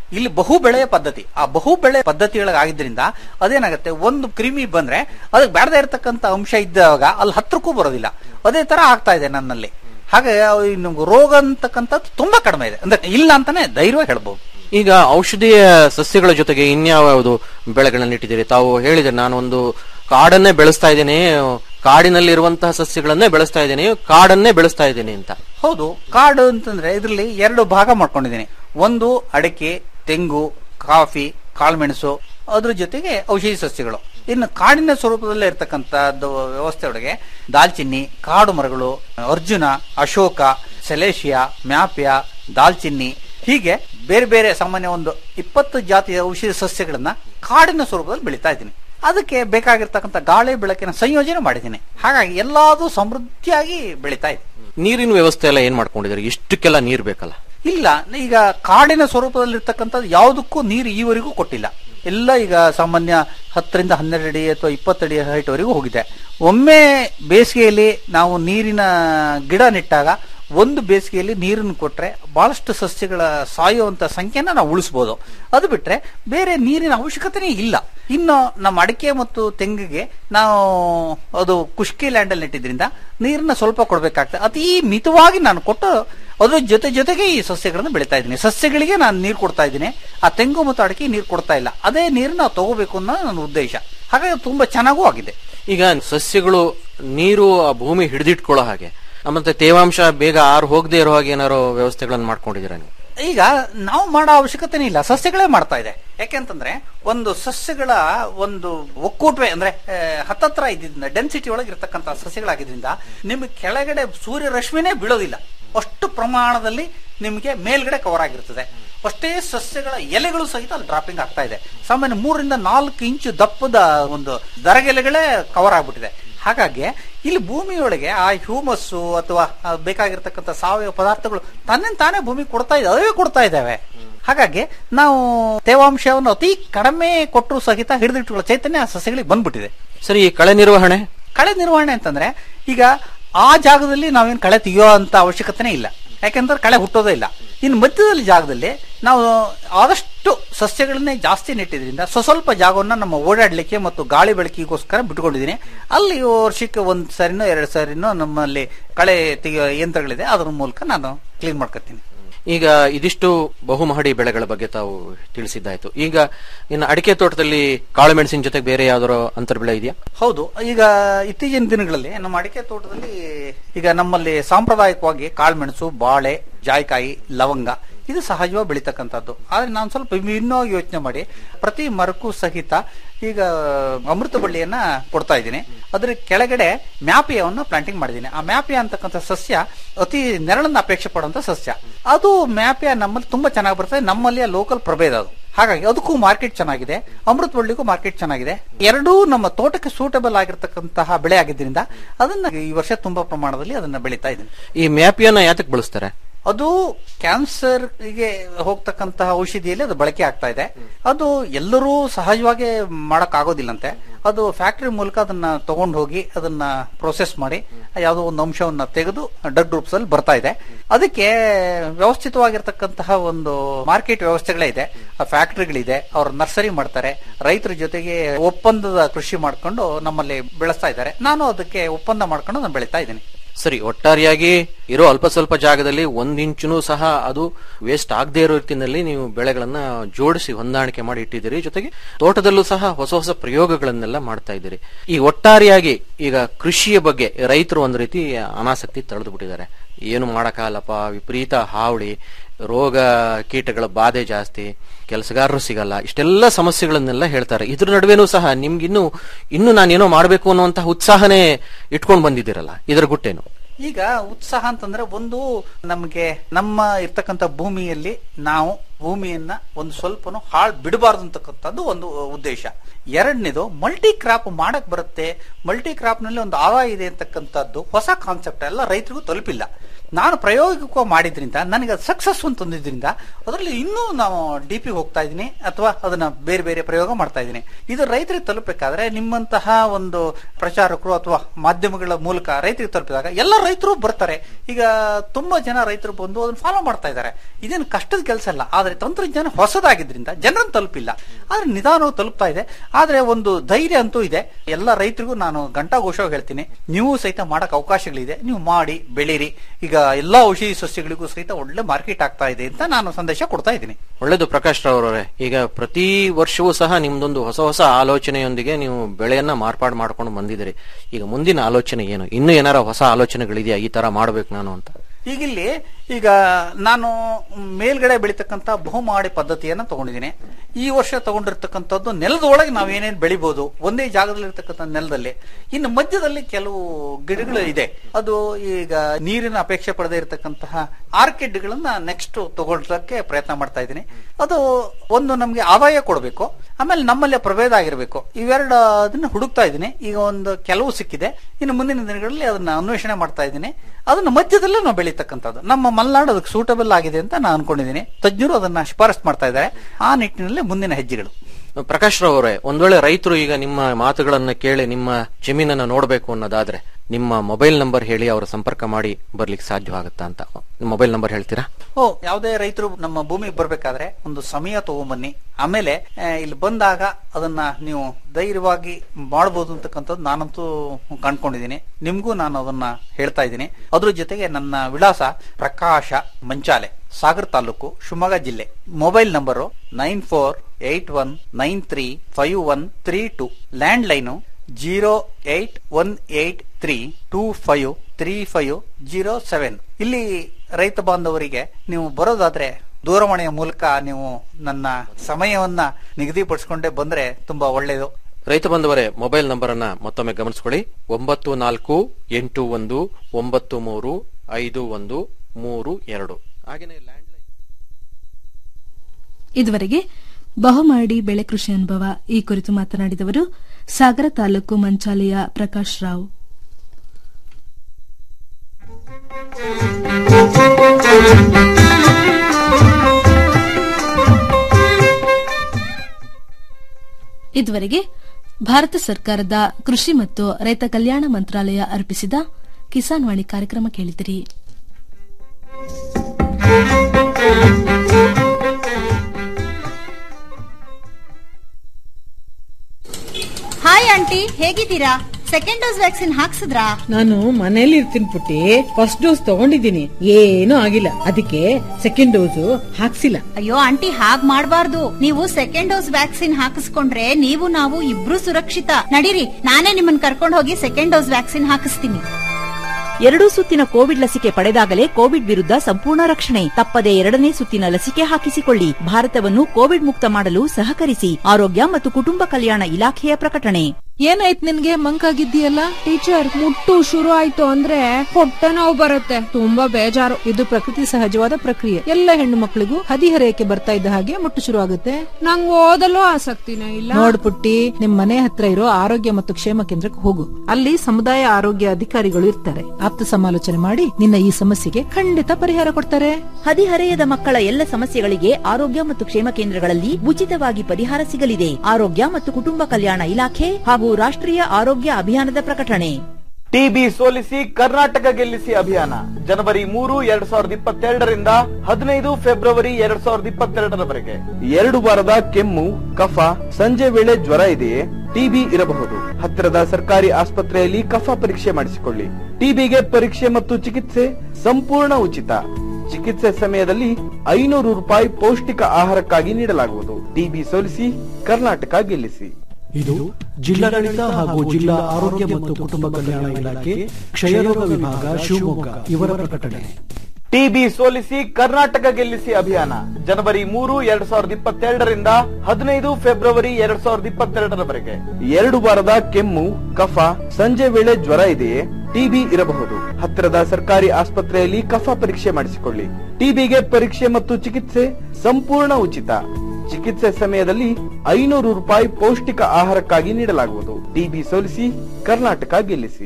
ಇಲ್ಲಿ ಬಹು ಬೆಳೆಯ ಪದ್ಧತಿ ಆ ಬಹು ಬೆಳೆ ಪದ್ಧತಿಯೊಳಗಾಗಿದ್ದರಿಂದ ಅದೇನಾಗುತ್ತೆ ಒಂದು ಕ್ರಿಮಿ ಬಂದ್ರೆ ಅದಕ್ಕೆ ಬೇಡದೇ ಇರತಕ್ಕಂತ ಅಂಶ ಇದ್ದಾಗ ಅಲ್ಲಿ ಹತ್ರಕ್ಕೂ ಬರೋದಿಲ್ಲ ಅದೇ ತರ ಆಗ್ತಾ ಇದೆ ನನ್ನಲ್ಲಿ ಹಾಗೆ ಇನ್ನು ರೋಗ ಅಂತಕ್ಕಂಥದ್ದು ತುಂಬಾ ಕಡಿಮೆ ಇದೆ ಅಂದ್ರೆ ಇಲ್ಲ ಅಂತಾನೆ ಧೈರ್ಯವಾಗಿ ಹೇಳ್ಬೋದು ಈಗ ಔಷಧೀಯ ಸಸ್ಯಗಳ ಜೊತೆಗೆ ಇನ್ಯಾವ್ಯಾವುದು ಬೆಳೆಗಳನ್ನ ಇಟ್ಟಿದ್ದೀರಿ ತಾವು ಹೇಳಿದ್ರೆ ನಾನು ಒಂದು ಕಾಡನ್ನೇ ಬೆಳೆಸ್ತಾ ಇದ್ದೇನೆ ಕಾಡಿನಲ್ಲಿ ಇರುವಂತಹ ಸಸ್ಯಗಳನ್ನೇ ಬೆಳೆಸ್ತಾ ಇದ್ದೇನೆ ಕಾಡನ್ನೇ ಬೆಳೆಸ್ತಾ ಇದ್ದೇನೆ ಅಂತ ಹೌದು ಕಾಡು ಅಂತಂದ್ರೆ ಇದರಲ್ಲಿ ಎರಡು ಭಾಗ ಮಾಡ್ಕೊಂಡಿದ್ದೀನಿ ಒಂದು ಅಡಿಕೆ ತೆಂಗು ಕಾಫಿ ಕಾಳುಮೆಣಸು ಅದ್ರ ಜೊತೆಗೆ ಔಷಧಿ ಸಸ್ಯಗಳು ಇನ್ನು ಕಾಡಿನ ಸ್ವರೂಪದಲ್ಲೇ ಇರ್ತಕ್ಕಂಥದ್ದು ವ್ಯವಸ್ಥೆಯೊಳಗೆ ದಾಲ್ಚಿನ್ನಿ ಕಾಡು ಮರಗಳು ಅರ್ಜುನ ಅಶೋಕ ಸೆಲೇಶಿಯಾ ಮ್ಯಾಪ್ಯ ದಾಲ್ಚಿನ್ನಿ ಹೀಗೆ ಬೇರೆ ಬೇರೆ ಸಾಮಾನ್ಯ ಒಂದು ಇಪ್ಪತ್ತು ಜಾತಿಯ ಔಷಧಿ ಸಸ್ಯಗಳನ್ನ ಕಾಡಿನ ಸ್ವರೂಪದಲ್ಲಿ ಬೆಳೀತಾ ಇದ್ದೀನಿ ಅದಕ್ಕೆ ಬೇಕಾಗಿರ್ತಕ್ಕಂಥ ಗಾಳಿ ಬೆಳಕಿನ ಸಂಯೋಜನೆ ಮಾಡಿದ್ದೀನಿ ಹಾಗಾಗಿ ಎಲ್ಲಾದು ಸಮೃದ್ಧಿಯಾಗಿ ಬೆಳೀತಾ ಇದೆ ನೀರಿನ ವ್ಯವಸ್ಥೆ ಎಲ್ಲ ಏನ್ ಮಾಡ್ಕೊಂಡಿದ್ದೀರಿ ಇಷ್ಟಕ್ಕೆಲ್ಲ ನೀರ್ ಬೇಕಲ್ಲ ಇಲ್ಲ ಈಗ ಕಾಡಿನ ಸ್ವರೂಪದಲ್ಲಿರ್ತಕ್ಕಂಥದ್ದು ಯಾವುದಕ್ಕೂ ನೀರು ಈವರೆಗೂ ಕೊಟ್ಟಿಲ್ಲ ಎಲ್ಲ ಈಗ ಸಾಮಾನ್ಯ ಹತ್ತರಿಂದ ಹನ್ನೆರಡು ಅಡಿ ಅಥವಾ ಇಪ್ಪತ್ತಡಿ ಹೈಟ್ ವರೆಗೂ ಹೋಗಿದೆ ಒಮ್ಮೆ ಬೇಸಿಗೆಯಲ್ಲಿ ನಾವು ನೀರಿನ ಗಿಡ ನೆಟ್ಟಾಗ ಒಂದು ಬೇಸಿಗೆಯಲ್ಲಿ ನೀರನ್ನು ಕೊಟ್ರೆ ಬಹಳಷ್ಟು ಸಸ್ಯಗಳ ಸಾಯುವಂತ ಸಂಖ್ಯೆನ ನಾವು ಉಳಿಸಬಹುದು ಅದು ಬಿಟ್ರೆ ಬೇರೆ ನೀರಿನ ಅವಶ್ಯಕತೆನೇ ಇಲ್ಲ ಇನ್ನು ನಮ್ಮ ಅಡಿಕೆ ಮತ್ತು ತೆಂಗಿಗೆ ನಾವು ಅದು ಕುಷ್ಕಿ ಲ್ಯಾಂಡ್ ಅಲ್ಲಿ ನೆಟ್ಟಿದ್ರಿಂದ ನೀರನ್ನ ಸ್ವಲ್ಪ ಕೊಡಬೇಕಾಗ್ತದೆ ಅತಿ ಮಿತವಾಗಿ ನಾನು ಕೊಟ್ಟು ಅದ್ರ ಜೊತೆ ಜೊತೆಗೆ ಈ ಸಸ್ಯಗಳನ್ನು ಬೆಳೀತಾ ಇದ್ದೀನಿ ಸಸ್ಯಗಳಿಗೆ ನಾನು ನೀರು ಕೊಡ್ತಾ ಇದ್ದೀನಿ ಆ ತೆಂಗು ಮತ್ತು ಅಡಿಕೆ ನೀರು ಕೊಡ್ತಾ ಇಲ್ಲ ಅದೇ ನೀರನ್ನ ನಾವು ತಗೋಬೇಕು ಅನ್ನೋ ನನ್ನ ಉದ್ದೇಶ ಹಾಗಾಗಿ ತುಂಬಾ ಚೆನ್ನಾಗೂ ಆಗಿದೆ ಈಗ ಸಸ್ಯಗಳು ನೀರು ಆ ಭೂಮಿ ಹಿಡಿದಿಟ್ಕೊಳ್ಳೋ ಹಾಗೆ ಮತ್ತೆ ತೇವಾಂಶ ಬೇಗ ಆರು ಹೋಗದೆ ಇರೋ ಹಾಗೆ ಏನಾರು ವ್ಯವಸ್ಥೆಗಳನ್ನ ಮಾಡ್ಕೊಂಡಿದ್ದೀರಾ ನೀವು ಈಗ ನಾವು ಮಾಡೋ ಅವಶ್ಯಕತೆನೇ ಇಲ್ಲ ಸಸ್ಯಗಳೇ ಮಾಡ್ತಾ ಇದೆ ಯಾಕೆಂತಂದ್ರೆ ಒಂದು ಸಸ್ಯಗಳ ಒಂದು ಒಕ್ಕೂಟವೇ ಅಂದ್ರೆ ಆ, ಹತ್ತತ್ರ ಇದ್ದಿದ್ದರಿಂದ ಡೆನ್ಸಿಟಿ ಒಳಗೆ ಇರತಕ್ಕಂತ ಸಸ್ಯಗಳಾಗಿದ್ರಿಂದ ನಿಮಗೆ ಕೆಳಗಡೆ ಸೂರ್ಯ ರಶ್ಮಿನೇ ಬೀಳೋದಿಲ್ಲ ಅಷ್ಟು ಪ್ರಮಾಣದಲ್ಲಿ ನಿಮಗೆ ಮೇಲ್ಗಡೆ ಕವರ್ ಆಗಿರ್ತದೆ ಅಷ್ಟೇ ಸಸ್ಯಗಳ ಎಲೆಗಳು ಸಹಿತ ಅಲ್ಲಿ ಡ್ರಾಪಿಂಗ್ ಆಗ್ತಾ ಇದೆ ಸಾಮಾನ್ಯ ಮೂರರಿಂದ ನಾಲ್ಕು ಇಂಚು ದಪ್ಪದ ಒಂದು ದರಗೆಲೆಗಳೇ ಕವರ್ ಆಗ್ಬಿಟ್ಟಿದೆ ಹಾಗಾಗಿ ಇಲ್ಲಿ ಭೂಮಿಯೊಳಗೆ ಆ ಹ್ಯೂಮಸ್ಸು ಅಥವಾ ಆ ಬೇಕಾಗಿರ್ತಕ್ಕಂಥ ಸಾವಯವ ಪದಾರ್ಥಗಳು ತನ್ನಿಂದ ತಾನೇ ಭೂಮಿ ಕೊಡ್ತಾ ಇದೆ ಅವೇ ಕೊಡ್ತಾ ಇದ್ದಾವೆ ಹಾಗಾಗಿ ನಾವು ತೇವಾಂಶವನ್ನು ಅತಿ ಕಡಿಮೆ ಕೊಟ್ಟರು ಸಹಿತ ಹಿಡಿದಿಟ್ಟುಕೊಳ್ಳೋ ಚೈತನ್ಯ ಆ ಸಸ್ಯಗಳಿಗೆ ಬಂದ್ಬಿಟ್ಟಿದೆ ಸರಿ ಈ ಕಳೆ ನಿರ್ವಹಣೆ ಕಳೆ ನಿರ್ವಹಣೆ ಅಂತಂದ್ರೆ ಈಗ ಆ ಜಾಗದಲ್ಲಿ ನಾವೇನು ಕಳೆ ತೆಗಿಯೋ ಅಂತ ಅವಶ್ಯಕತೆನೇ ಇಲ್ಲ ಯಾಕೆಂದ್ರೆ ಕಳೆ ಹುಟ್ಟೋದೇ ಇಲ್ಲ ಇನ್ನು ಮಧ್ಯದಲ್ಲಿ ಜಾಗದಲ್ಲಿ ನಾವು ಆದಷ್ಟು ಸಸ್ಯಗಳನ್ನೇ ಜಾಸ್ತಿ ನೆಟ್ಟಿದ್ರಿಂದ ಸ್ವ ಸ್ವಲ್ಪ ಜಾಗವನ್ನ ನಮ್ಮ ಓಡಾಡ್ಲಿಕ್ಕೆ ಮತ್ತು ಗಾಳಿ ಬೆಳಕಿಗೋಸ್ಕರ ಬಿಟ್ಕೊಂಡಿದ್ದೀನಿ ಅಲ್ಲಿ ವರ್ಷಕ್ಕೆ ಒಂದ್ ಸರಿನೋ ಎರಡು ಸರಿನೋ ನಮ್ಮಲ್ಲಿ ಕಳೆ ತೆಗೆಯೋ ಯಂತ್ರಗಳಿದೆ ಅದ್ರ ಮೂಲಕ ನಾನು ಕ್ಲೀನ್ ಮಾಡ್ಕೊತೀನಿ ಈಗ ಇದಿಷ್ಟು ಬಹುಮಹಡಿ ಬೆಳೆಗಳ ಬಗ್ಗೆ ತಾವು ತಿಳಿಸಿದ್ದಾಯ್ತು ಈಗ ಇನ್ನು ಅಡಿಕೆ ತೋಟದಲ್ಲಿ ಕಾಳು ಮೆಣಸಿನ ಜೊತೆಗೆ ಬೇರೆ ಯಾವ್ದಾರು ಅಂತರ್ ಬೆಳೆ ಇದೆಯಾ ಹೌದು ಈಗ ಇತ್ತೀಚಿನ ದಿನಗಳಲ್ಲಿ ನಮ್ಮ ಅಡಿಕೆ ತೋಟದಲ್ಲಿ ಈಗ ನಮ್ಮಲ್ಲಿ ಸಾಂಪ್ರದಾಯಿಕವಾಗಿ ಕಾಳುಮೆಣಸು ಬಾಳೆ ಜಾಯಿಕಾಯಿ ಲವಂಗ ಇದು ಸಹಜವಾಗಿ ಬೆಳೀತಕ್ಕಂಥದ್ದು ಆದ್ರೆ ನಾನು ಸ್ವಲ್ಪ ಭಿನ್ನವಾಗಿ ಯೋಚನೆ ಮಾಡಿ ಪ್ರತಿ ಮರಕ್ಕೂ ಸಹಿತ ಈಗ ಅಮೃತ ಬಳ್ಳಿಯನ್ನ ಕೊಡ್ತಾ ಇದ್ದೀನಿ ಅದ್ರ ಕೆಳಗಡೆ ಮ್ಯಾಪಿಯವನ್ನ ಪ್ಲಾಂಟಿಂಗ್ ಮಾಡಿದ್ದೀನಿ ಆ ಮ್ಯಾಪಿಯ ಅಂತಕ್ಕಂಥ ಸಸ್ಯ ಅತಿ ನೆರಳನ್ನ ಅಪೇಕ್ಷೆ ಪಡುವಂತ ಸಸ್ಯ ಅದು ಮ್ಯಾಪಿಯ ನಮ್ಮಲ್ಲಿ ತುಂಬಾ ಚೆನ್ನಾಗಿ ಬರ್ತದೆ ನಮ್ಮಲ್ಲಿ ಲೋಕಲ್ ಪ್ರಭೇದ ಅದು ಹಾಗಾಗಿ ಅದಕ್ಕೂ ಮಾರ್ಕೆಟ್ ಚೆನ್ನಾಗಿದೆ ಅಮೃತ ಬಳ್ಳಿಗೂ ಮಾರ್ಕೆಟ್ ಚೆನ್ನಾಗಿದೆ ಎರಡೂ ನಮ್ಮ ತೋಟಕ್ಕೆ ಸೂಟಬಲ್ ಆಗಿರ್ತಕ್ಕಂತಹ ಬೆಳೆ ಆಗಿದ್ದರಿಂದ ಅದನ್ನ ಈ ವರ್ಷ ತುಂಬಾ ಪ್ರಮಾಣದಲ್ಲಿ ಅದನ್ನ ಬೆಳೀತಾ ಇದ್ದೀನಿ ಈ ಮ್ಯಾಪಿಯನ್ನ ಯಾತಕ್ಕೆ ಬಳಸ್ತಾರೆ ಅದು ಕ್ಯಾನ್ಸರ್ ಗೆ ಹೋಗ್ತಕ್ಕಂತಹ ಔಷಧಿಯಲ್ಲಿ ಅದು ಬಳಕೆ ಆಗ್ತಾ ಇದೆ ಅದು ಎಲ್ಲರೂ ಸಹಜವಾಗಿ ಮಾಡಕ್ ಆಗೋದಿಲ್ಲಂತೆ ಅದು ಫ್ಯಾಕ್ಟರಿ ಮೂಲಕ ಅದನ್ನ ತಗೊಂಡು ಹೋಗಿ ಅದನ್ನ ಪ್ರೊಸೆಸ್ ಮಾಡಿ ಯಾವುದೋ ಒಂದು ಅಂಶವನ್ನ ತೆಗೆದು ಡ್ರಗ್ ರೂಪ್ಸಲ್ಲಿ ಬರ್ತಾ ಇದೆ ಅದಕ್ಕೆ ವ್ಯವಸ್ಥಿತವಾಗಿರ್ತಕ್ಕಂತಹ ಒಂದು ಮಾರ್ಕೆಟ್ ವ್ಯವಸ್ಥೆಗಳೇ ಇದೆ ಆ ಫ್ಯಾಕ್ಟರಿಗಳಿದೆ ಅವ್ರು ನರ್ಸರಿ ಮಾಡ್ತಾರೆ ರೈತರ ಜೊತೆಗೆ ಒಪ್ಪಂದದ ಕೃಷಿ ಮಾಡ್ಕೊಂಡು ನಮ್ಮಲ್ಲಿ ಬೆಳೆಸ್ತಾ ಇದ್ದಾರೆ ನಾನು ಅದಕ್ಕೆ ಒಪ್ಪಂದ ಮಾಡ್ಕೊಂಡು ನಾನು ಬೆಳೀತಾ ಇದ್ದೀನಿ ಸರಿ ಒಟ್ಟಾರೆಯಾಗಿ ಇರೋ ಅಲ್ಪ ಸ್ವಲ್ಪ ಜಾಗದಲ್ಲಿ ಒಂದ್ ಇಂಚುನು ಸಹ ಅದು ವೇಸ್ಟ್ ಆಗದೆ ಇರೋ ರೀತಿಯಲ್ಲಿ ನೀವು ಬೆಳೆಗಳನ್ನ ಜೋಡಿಸಿ ಹೊಂದಾಣಿಕೆ ಮಾಡಿ ಇಟ್ಟಿದ್ದೀರಿ ಜೊತೆಗೆ ತೋಟದಲ್ಲೂ ಸಹ ಹೊಸ ಹೊಸ ಪ್ರಯೋಗಗಳನ್ನೆಲ್ಲ ಮಾಡ್ತಾ ಇದ್ದೀರಿ ಈ ಒಟ್ಟಾರೆಯಾಗಿ ಈಗ ಕೃಷಿಯ ಬಗ್ಗೆ ರೈತರು ಒಂದ್ ರೀತಿ ಅನಾಸಕ್ತಿ ತಳೆದು ಬಿಟ್ಟಿದ್ದಾರೆ ಏನು ಮಾಡಕ್ಕಾಗಲ್ಲಪ್ಪ ವಿಪರೀತ ಹಾವಳಿ ರೋಗ ಕೀಟಗಳ ಬಾಧೆ ಜಾಸ್ತಿ ಕೆಲಸಗಾರರು ಸಿಗಲ್ಲ ಇಷ್ಟೆಲ್ಲ ಸಮಸ್ಯೆಗಳನ್ನೆಲ್ಲ ಹೇಳ್ತಾರೆ ಇದ್ರ ನಡುವೆನೂ ಸಹ ನಿಮ್ಗಿನ್ನು ಇನ್ನು ನಾನೇನೋ ಮಾಡಬೇಕು ಅನ್ನುವಂತಹ ಉತ್ಸಾಹನೇ ಇಟ್ಕೊಂಡು ಬಂದಿದ್ದೀರಲ್ಲ ಇದರ ಗುಟ್ಟೇನು ಈಗ ಉತ್ಸಾಹ ಅಂತಂದ್ರೆ ಒಂದು ನಮಗೆ ನಮ್ಮ ಇರ್ತಕ್ಕಂಥ ಭೂಮಿಯಲ್ಲಿ ನಾವು ಭೂಮಿಯನ್ನ ಒಂದು ಸ್ವಲ್ಪನೂ ಹಾಳು ಬಿಡಬಾರ್ದು ಅಂತಕ್ಕಂಥದ್ದು ಒಂದು ಉದ್ದೇಶ ಎರಡನೇದು ಮಲ್ಟಿ ಕ್ರಾಪ್ ಮಾಡಕ್ ಬರುತ್ತೆ ಮಲ್ಟಿ ಕ್ರಾಪ್ ನಲ್ಲಿ ಒಂದು ಆದಾಯ ಇದೆ ಅಂತಕ್ಕಂಥದ್ದು ಹೊಸ ಕಾನ್ಸೆಪ್ಟ್ ಎಲ್ಲ ರೈತರಿಗೂ ತಲುಪಿಲ್ಲ ನಾನು ಪ್ರಾಯೋಗಿಕವಾಗಿ ಮಾಡಿದ್ರಿಂದ ನನಗೆ ಸಕ್ಸಸ್ ಅಂತ ತಂದಿದ್ರಿಂದ ಅದರಲ್ಲಿ ಇನ್ನೂ ನಾವು ಡಿ ಪಿ ಹೋಗ್ತಾ ಇದ್ದೀನಿ ಅಥವಾ ಅದನ್ನ ಬೇರೆ ಬೇರೆ ಪ್ರಯೋಗ ಮಾಡ್ತಾ ಇದ್ದೀನಿ ಇದು ರೈತರಿಗೆ ತಲುಪಬೇಕಾದ್ರೆ ನಿಮ್ಮಂತಹ ಒಂದು ಪ್ರಚಾರಕರು ಅಥವಾ ಮಾಧ್ಯಮಗಳ ಮೂಲಕ ರೈತರಿಗೆ ತಲುಪಿದಾಗ ಎಲ್ಲ ರೈತರು ಬರ್ತಾರೆ ಈಗ ತುಂಬಾ ಜನ ರೈತರು ಬಂದು ಅದನ್ನ ಫಾಲೋ ಮಾಡ್ತಾ ಇದ್ದಾರೆ ಇದೇನು ಕಷ್ಟದ ಕೆಲಸ ಅಲ್ಲ ಆದ್ರೆ ತಂತ್ರಜ್ಞಾನ ಹೊಸದಾಗಿದ್ರಿಂದ ಜನರನ್ನು ತಲುಪಿಲ್ಲ ಆದ್ರೆ ನಿಧಾನವಾಗಿ ತಲುಪ್ತಾ ಇದೆ ಆದ್ರೆ ಒಂದು ಧೈರ್ಯ ಅಂತೂ ಇದೆ ಎಲ್ಲ ರೈತರಿಗೂ ನಾನು ಘಂಟಾಘೋಷವಾಗಿ ಹೇಳ್ತೀನಿ ನೀವು ಸಹಿತ ಮಾಡಕ್ ಅವಕಾಶಗಳಿದೆ ನೀವು ಮಾಡಿ ಬೆಳೀರಿ ಈಗ ಎಲ್ಲಾ ಔಷಧಿ ಸಸ್ಯಗಳಿಗೂ ಸಹಿತ ಒಳ್ಳೆ ಮಾರ್ಕೆಟ್ ಆಗ್ತಾ ಇದೆ ಅಂತ ನಾನು ಸಂದೇಶ ಕೊಡ್ತಾ ಇದ್ದೀನಿ ಒಳ್ಳೇದು ಪ್ರಕಾಶ್ ರಾವ್ ಅವರೇ ಈಗ ಪ್ರತಿ ವರ್ಷವೂ ಸಹ ನಿಮ್ದೊಂದು ಹೊಸ ಹೊಸ ಆಲೋಚನೆಯೊಂದಿಗೆ ನೀವು ಬೆಳೆಯನ್ನ ಮಾರ್ಪಾಡು ಮಾಡ್ಕೊಂಡು ಬಂದಿದ್ದೀರಿ ಈಗ ಮುಂದಿನ ಆಲೋಚನೆ ಏನು ಇನ್ನೂ ಏನಾರ ಹೊಸ ಆಲೋಚನೆಗಳಿದೆಯಾ ಈ ತರ ಮಾಡ್ಬೇಕು ನಾನು ಅಂತ ಈಗಿಲ್ಲಿ ಈಗ ನಾನು ಮೇಲ್ಗಡೆ ಬೆಳಿತಕ್ಕಂತ ಬಹುಮಾಡಿ ಪದ್ಧತಿಯನ್ನ ತಗೊಂಡಿದ್ದೀನಿ ಈ ವರ್ಷ ತಗೊಂಡಿರ್ತಕ್ಕಂಥದ್ದು ನೆಲದೊಳಗೆ ನಾವೇನೇನು ಬೆಳಿಬಹುದು ಒಂದೇ ಜಾಗದಲ್ಲಿ ಇರ್ತಕ್ಕಂಥ ನೆಲದಲ್ಲಿ ಇನ್ನು ಮಧ್ಯದಲ್ಲಿ ಕೆಲವು ಗಿಡಗಳು ಇದೆ ಅದು ಈಗ ನೀರಿನ ಅಪೇಕ್ಷೆ ಪಡದೇ ಇರತಕ್ಕಂತಹ ಆರ್ಕಿಡ್ಗಳನ್ನ ನೆಕ್ಸ್ಟ್ ತಗೊಳ್ಸಕ್ಕೆ ಪ್ರಯತ್ನ ಮಾಡ್ತಾ ಇದ್ದೀನಿ ಅದು ಒಂದು ನಮ್ಗೆ ಆದಾಯ ಕೊಡಬೇಕು ಆಮೇಲೆ ನಮ್ಮಲ್ಲೇ ಪ್ರಭೇದ ಆಗಿರ್ಬೇಕು ಇವೆರಡು ಅದನ್ನ ಹುಡುಕ್ತಾ ಇದ್ದೀನಿ ಈಗ ಒಂದು ಕೆಲವು ಸಿಕ್ಕಿದೆ ಇನ್ನು ಮುಂದಿನ ದಿನಗಳಲ್ಲಿ ಅದನ್ನ ಅನ್ವೇಷಣೆ ಮಾಡ್ತಾ ಇದ್ದೀನಿ ಅದನ್ನ ಮಧ್ಯದಲ್ಲೇ ನಾವು ಬೆಳೀತಕ್ಕಂಥದ್ದು ನಮ್ಮ ಮಲೆನಾಡು ಅದಕ್ಕೆ ಸೂಟಬಲ್ ಆಗಿದೆ ಅಂತ ನಾನು ಅನ್ಕೊಂಡಿದ್ದೀನಿ ತಜ್ಞರು ಅದನ್ನ ಶಿಫಾರಸ್ ಮಾಡ್ತಾ ಇದ್ದಾರೆ ಆ ನಿಟ್ಟಿನಲ್ಲಿ ಮುಂದಿನ ಹೆಜ್ಜೆಗಳು ಪ್ರಕಾಶ್ ರಾವ್ ಅವರೇ ಒಂದ್ ವೇಳೆ ರೈತರು ಈಗ ನಿಮ್ಮ ಮಾತುಗಳನ್ನ ಕೇಳಿ ನಿಮ್ಮ ಜಮೀನನ್ನ ನೋಡ್ಬೇಕು ಅನ್ನೋದಾದ್ರೆ ನಿಮ್ಮ ಮೊಬೈಲ್ ನಂಬರ್ ಹೇಳಿ ಅವರ ಸಂಪರ್ಕ ಮಾಡಿ ಬರ್ಲಿಕ್ಕೆ ಸಾಧ್ಯವಾಗುತ್ತಾ ಅಂತ ನಿಮ್ಮ ಮೊಬೈಲ್ ನಂಬರ್ ಹೇಳ್ತೀರಾ ಓ ಯಾವುದೇ ರೈತರು ನಮ್ಮ ಭೂಮಿಗೆ ಬರ್ಬೇಕಾದ್ರೆ ಒಂದು ಸಮಯ ತಗೊಂಬನ್ನಿ ಆಮೇಲೆ ಆ, ಇಲ್ಲಿ ಬಂದಾಗ ಅದನ್ನ ನೀವು ಧೈರ್ಯವಾಗಿ ಮಾಡಬಹುದು ಅಂತಕ್ಕಂಥದ್ದು ನಾನಂತೂ ಕಂಡ್ಕೊಂಡಿದ್ದೀನಿ ನಿಮ್ಗೂ ನಾನು ಅದನ್ನ ಹೇಳ್ತಾ ಇದ್ದೀನಿ ಅದ್ರ ಜೊತೆಗೆ ನನ್ನ ವಿಳಾಸ ಪ್ರಕಾಶ ಮಂಚಾಲೆ ಸಾಗರ್ ತಾಲೂಕು ಶಿವಮೊಗ್ಗ ಜಿಲ್ಲೆ mobile number nine four eight one nine three five one three two land line zero eight one eight three two five three five zero seven ಇಲ್ಲಿ ರೈತ ಬಾಂಧವರಿಗೆ ನೀವು ಬರೋದಾದ್ರೆ ದೂರವಾಣಿಯ ಮೂಲಕ ನೀವು ನನ್ನ ಸಮಯವನ್ನ ನಿಗದಿಪಡಿಸ್ಕೊಂಡೇ ಬಂದ್ರೆ ತುಂಬಾ ಒಳ್ಳೆಯದು ರೈತ ಬಂಧುವರೇ ಮೊಬೈಲ್ ನಂಬರ್ ಅನ್ನ ಮತ್ತೊಮ್ಮೆ ಗಮನಿಸಿಕೊಳ್ಳಿ ಒಂಬತ್ತು ನಾಲ್ಕು ಎಂಟು ಒಂದು ಒಂಬತ್ತು ಮೂರು ಐದು ಒಂದು ಮೂರು ಎರಡು ಹಾಗೇನೆ ಇದುವರೆಗೆ ಬಹುಮಾಡಿ ಬೆಳೆ ಕೃಷಿ ಅನುಭವ ಈ ಕುರಿತು ಮಾತನಾಡಿದವರು ಸಾಗರ ತಾಲೂಕು ಮಂಚಾಲೆಯ ಪ್ರಕಾಶ್ ರಾವ್ ಇದುವರೆಗೆ ಭಾರತ ಸರ್ಕಾರದ ಕೃಷಿ ಮತ್ತು ರೈತ ಕಲ್ಯಾಣ ಮಂತ್ರಾಲಯ ಅರ್ಪಿಸಿದ ಕಿಸಾನ್ ವಾಣಿ ಕಾರ್ಯಕ್ರಮ ಕೇಳಿದಿರಿ ಹಾಯ್ ಆಂಟಿ ಹೇಗಿದ್ದೀರಾ ಸೆಕೆಂಡ್ ಡೋಸ್ ವ್ಯಾಕ್ಸಿನ್ ಹಾಕ್ಸಿದ್ರಾ ನಾನು ಮನೇಲಿ ಇರ್ತೀನಿ ಪುಟ್ಟಿ ಫಸ್ಟ್ ಡೋಸ್ ತಗೊಂಡಿದ್ದೀನಿ ಏನೂ ಆಗಿಲ್ಲ ಅದಕ್ಕೆ ಸೆಕೆಂಡ್ ಡೋಸ್ ಹಾಕ್ಸಿಲ್ಲ ಅಯ್ಯೋ ಆಂಟಿ ಹಾಗ್ ಮಾಡ್ಬಾರ್ದು ನೀವು ಸೆಕೆಂಡ್ ಡೋಸ್ ವ್ಯಾಕ್ಸಿನ್ ಹಾಕಿಸ್ಕೊಂಡ್ರೆ ನೀವು ನಾವು ಇಬ್ರು ಸುರಕ್ಷಿತ ನಡೀರಿ ನಾನೇ ನಿಮ್ಮನ್ನ ಕರ್ಕೊಂಡು ಹೋಗಿ ಸೆಕೆಂಡ್ ಡೋಸ್ ವ್ಯಾಕ್ಸಿನ್ ಹಾಕಿಸ್ತೀನಿ ಎರಡೂ ಸುತ್ತಿನ ಕೋವಿಡ್ ಲಸಿಕೆ ಪಡೆದಾಗಲೇ ಕೋವಿಡ್ ವಿರುದ್ಧ ಸಂಪೂರ್ಣ ರಕ್ಷಣೆ ತಪ್ಪದೆ ಎರಡನೇ ಸುತ್ತಿನ ಲಸಿಕೆ ಹಾಕಿಸಿಕೊಳ್ಳಿ ಭಾರತವನ್ನು ಕೋವಿಡ್ ಮುಕ್ತ ಮಾಡಲು ಸಹಕರಿಸಿ ಆರೋಗ್ಯ ಮತ್ತು ಕುಟುಂಬ ಕಲ್ಯಾಣ ಇಲಾಖೆಯ ಪ್ರಕಟಣೆ ಏನಾಯ್ತು ನಿನ್ಗೆ ಮಂಕಾಗಿದ್ದೀಯಲ್ಲ ಟೀಚರ್ ಮುಟ್ಟು ಶುರು ಆಯ್ತು ಅಂದ್ರೆ ಹೊಟ್ಟೆ ನೋವು ಬರುತ್ತೆ ತುಂಬಾ ಬೇಜಾರು ಇದು ಪ್ರಕೃತಿ ಸಹಜವಾದ ಪ್ರಕ್ರಿಯೆ ಎಲ್ಲ ಹೆಣ್ಣು ಮಕ್ಕಳಿಗೂ ಹದಿಹರೆಯಕ್ಕೆ ಬರ್ತಾ ಇದ್ದ ಹಾಗೆ ಮುಟ್ಟು ಶುರು ಆಗುತ್ತೆ ನಂಗ್ ಓದಲು ಆಸಕ್ತಿನೇ ಇಲ್ಲ ನೋಡ್ ಪುಟ್ಟಿ ನಿಮ್ ಮನೆ ಹತ್ರ ಇರೋ ಆರೋಗ್ಯ ಮತ್ತು ಕ್ಷೇಮ ಕೇಂದ್ರಕ್ಕೆ ಹೋಗು ಅಲ್ಲಿ ಸಮುದಾಯ ಆರೋಗ್ಯ ಅಧಿಕಾರಿಗಳು ಇರ್ತಾರೆ ಆಪ್ತ ಸಮಾಲೋಚನೆ ಮಾಡಿ ನಿನ್ನ ಈ ಸಮಸ್ಯೆಗೆ ಖಂಡಿತ ಪರಿಹಾರ ಕೊಡ್ತಾರೆ ಹದಿಹರೆಯದ ಮಕ್ಕಳ ಎಲ್ಲ ಸಮಸ್ಯೆಗಳಿಗೆ ಆರೋಗ್ಯ ಮತ್ತು ಕ್ಷೇಮ ಕೇಂದ್ರಗಳಲ್ಲಿ ಉಚಿತವಾಗಿ ಪರಿಹಾರ ಸಿಗಲಿದೆ ಆರೋಗ್ಯ ಮತ್ತು ಕುಟುಂಬ ಕಲ್ಯಾಣ ಇಲಾಖೆ ಹಾಗೂ ರಾಷ್ಟ್ರೀಯ ಆರೋಗ್ಯ ಅಭಿಯಾನದ ಪ್ರಕಟಣೆ ಟಿಬಿ ಸೋಲಿಸಿ ಕರ್ನಾಟಕ ಗೆಲ್ಲಿಸಿ ಅಭಿಯಾನ ಜನವರಿ ಮೂರು ಎರಡ್ ಸಾವಿರದ ಇಪ್ಪತ್ತೆರಡರಿಂದ ಹದಿನೈದು ಫೆಬ್ರವರಿ ಎರಡ್ ಸಾವಿರದ ಇಪ್ಪತ್ತೆರಡರವರೆಗೆ ಎರಡು ವಾರದ ಕೆಮ್ಮು ಕಫ ಸಂಜೆ ವೇಳೆ ಜ್ವರ ಇದೆಯೇ ಟಿಬಿ ಇರಬಹುದು ಹತ್ತಿರದ ಸರ್ಕಾರಿ ಆಸ್ಪತ್ರೆಯಲ್ಲಿ ಕಫ ಪರೀಕ್ಷೆ ಮಾಡಿಸಿಕೊಳ್ಳಿ ಟಿಬಿಗೆ ಪರೀಕ್ಷೆ ಮತ್ತು ಚಿಕಿತ್ಸೆ ಸಂಪೂರ್ಣ ಉಚಿತ ಚಿಕಿತ್ಸೆ ಸಮಯದಲ್ಲಿ ಐನೂರು ರೂಪಾಯಿ ಪೌಷ್ಟಿಕ ಆಹಾರಕ್ಕಾಗಿ ನೀಡಲಾಗುವುದು ಟಿಬಿ ಸೋಲಿಸಿ ಕರ್ನಾಟಕ ಗೆಲ್ಲಿಸಿ ಇದು ಜಿಲ್ಲಾಡಳಿತ ಹಾಗೂ ಜಿಲ್ಲಾ ಆರೋಗ್ಯ ಮತ್ತು ಕುಟುಂಬ ಕಲ್ಯಾಣ ಇಲಾಖೆ ಕ್ಷಯರೋಗ ವಿಭಾಗ ಶಿವಮೊಗ್ಗ ಇವರ ಪ್ರಕಟಣೆ ಟಿಬಿ ಸೋಲಿಸಿ ಕರ್ನಾಟಕ ಗೆಲ್ಲಿಸಿ ಅಭಿಯಾನ ಜನವರಿ ಮೂರು ಎರಡ್ ಸಾವಿರದ ಇಪ್ಪತ್ತೆರಡರಿಂದ ಹದಿನೈದು ಫೆಬ್ರವರಿ ಎರಡ್ ಸಾವಿರದ ಇಪ್ಪತ್ತೆರಡರವರೆಗೆ ಎರಡು ವಾರದ ಕೆಮ್ಮು ಕಫ ಸಂಜೆ ವೇಳೆ ಜ್ವರ ಇದೆಯೇ ಟಿಬಿ ಇರಬಹುದು ಹತ್ತಿರದ ಸರ್ಕಾರಿ ಆಸ್ಪತ್ರೆಯಲ್ಲಿ ಕಫ ಪರೀಕ್ಷೆ ಮಾಡಿಸಿಕೊಳ್ಳಿ ಟಿಬಿಗೆ ಪರೀಕ್ಷೆ ಮತ್ತು ಚಿಕಿತ್ಸೆ ಸಂಪೂರ್ಣ ಉಚಿತ ಚಿಕಿತ್ಸೆ ಸಮಯದಲ್ಲಿ ಐನೂರು ರೂಪಾಯಿ ಪೌಷ್ಟಿಕ ಆಹಾರಕ್ಕಾಗಿ ನೀಡಲಾಗುವುದು ಟಿಬಿ ಸೋಲಿಸಿ ಕರ್ನಾಟಕ ಗೆಲ್ಲಿಸಿ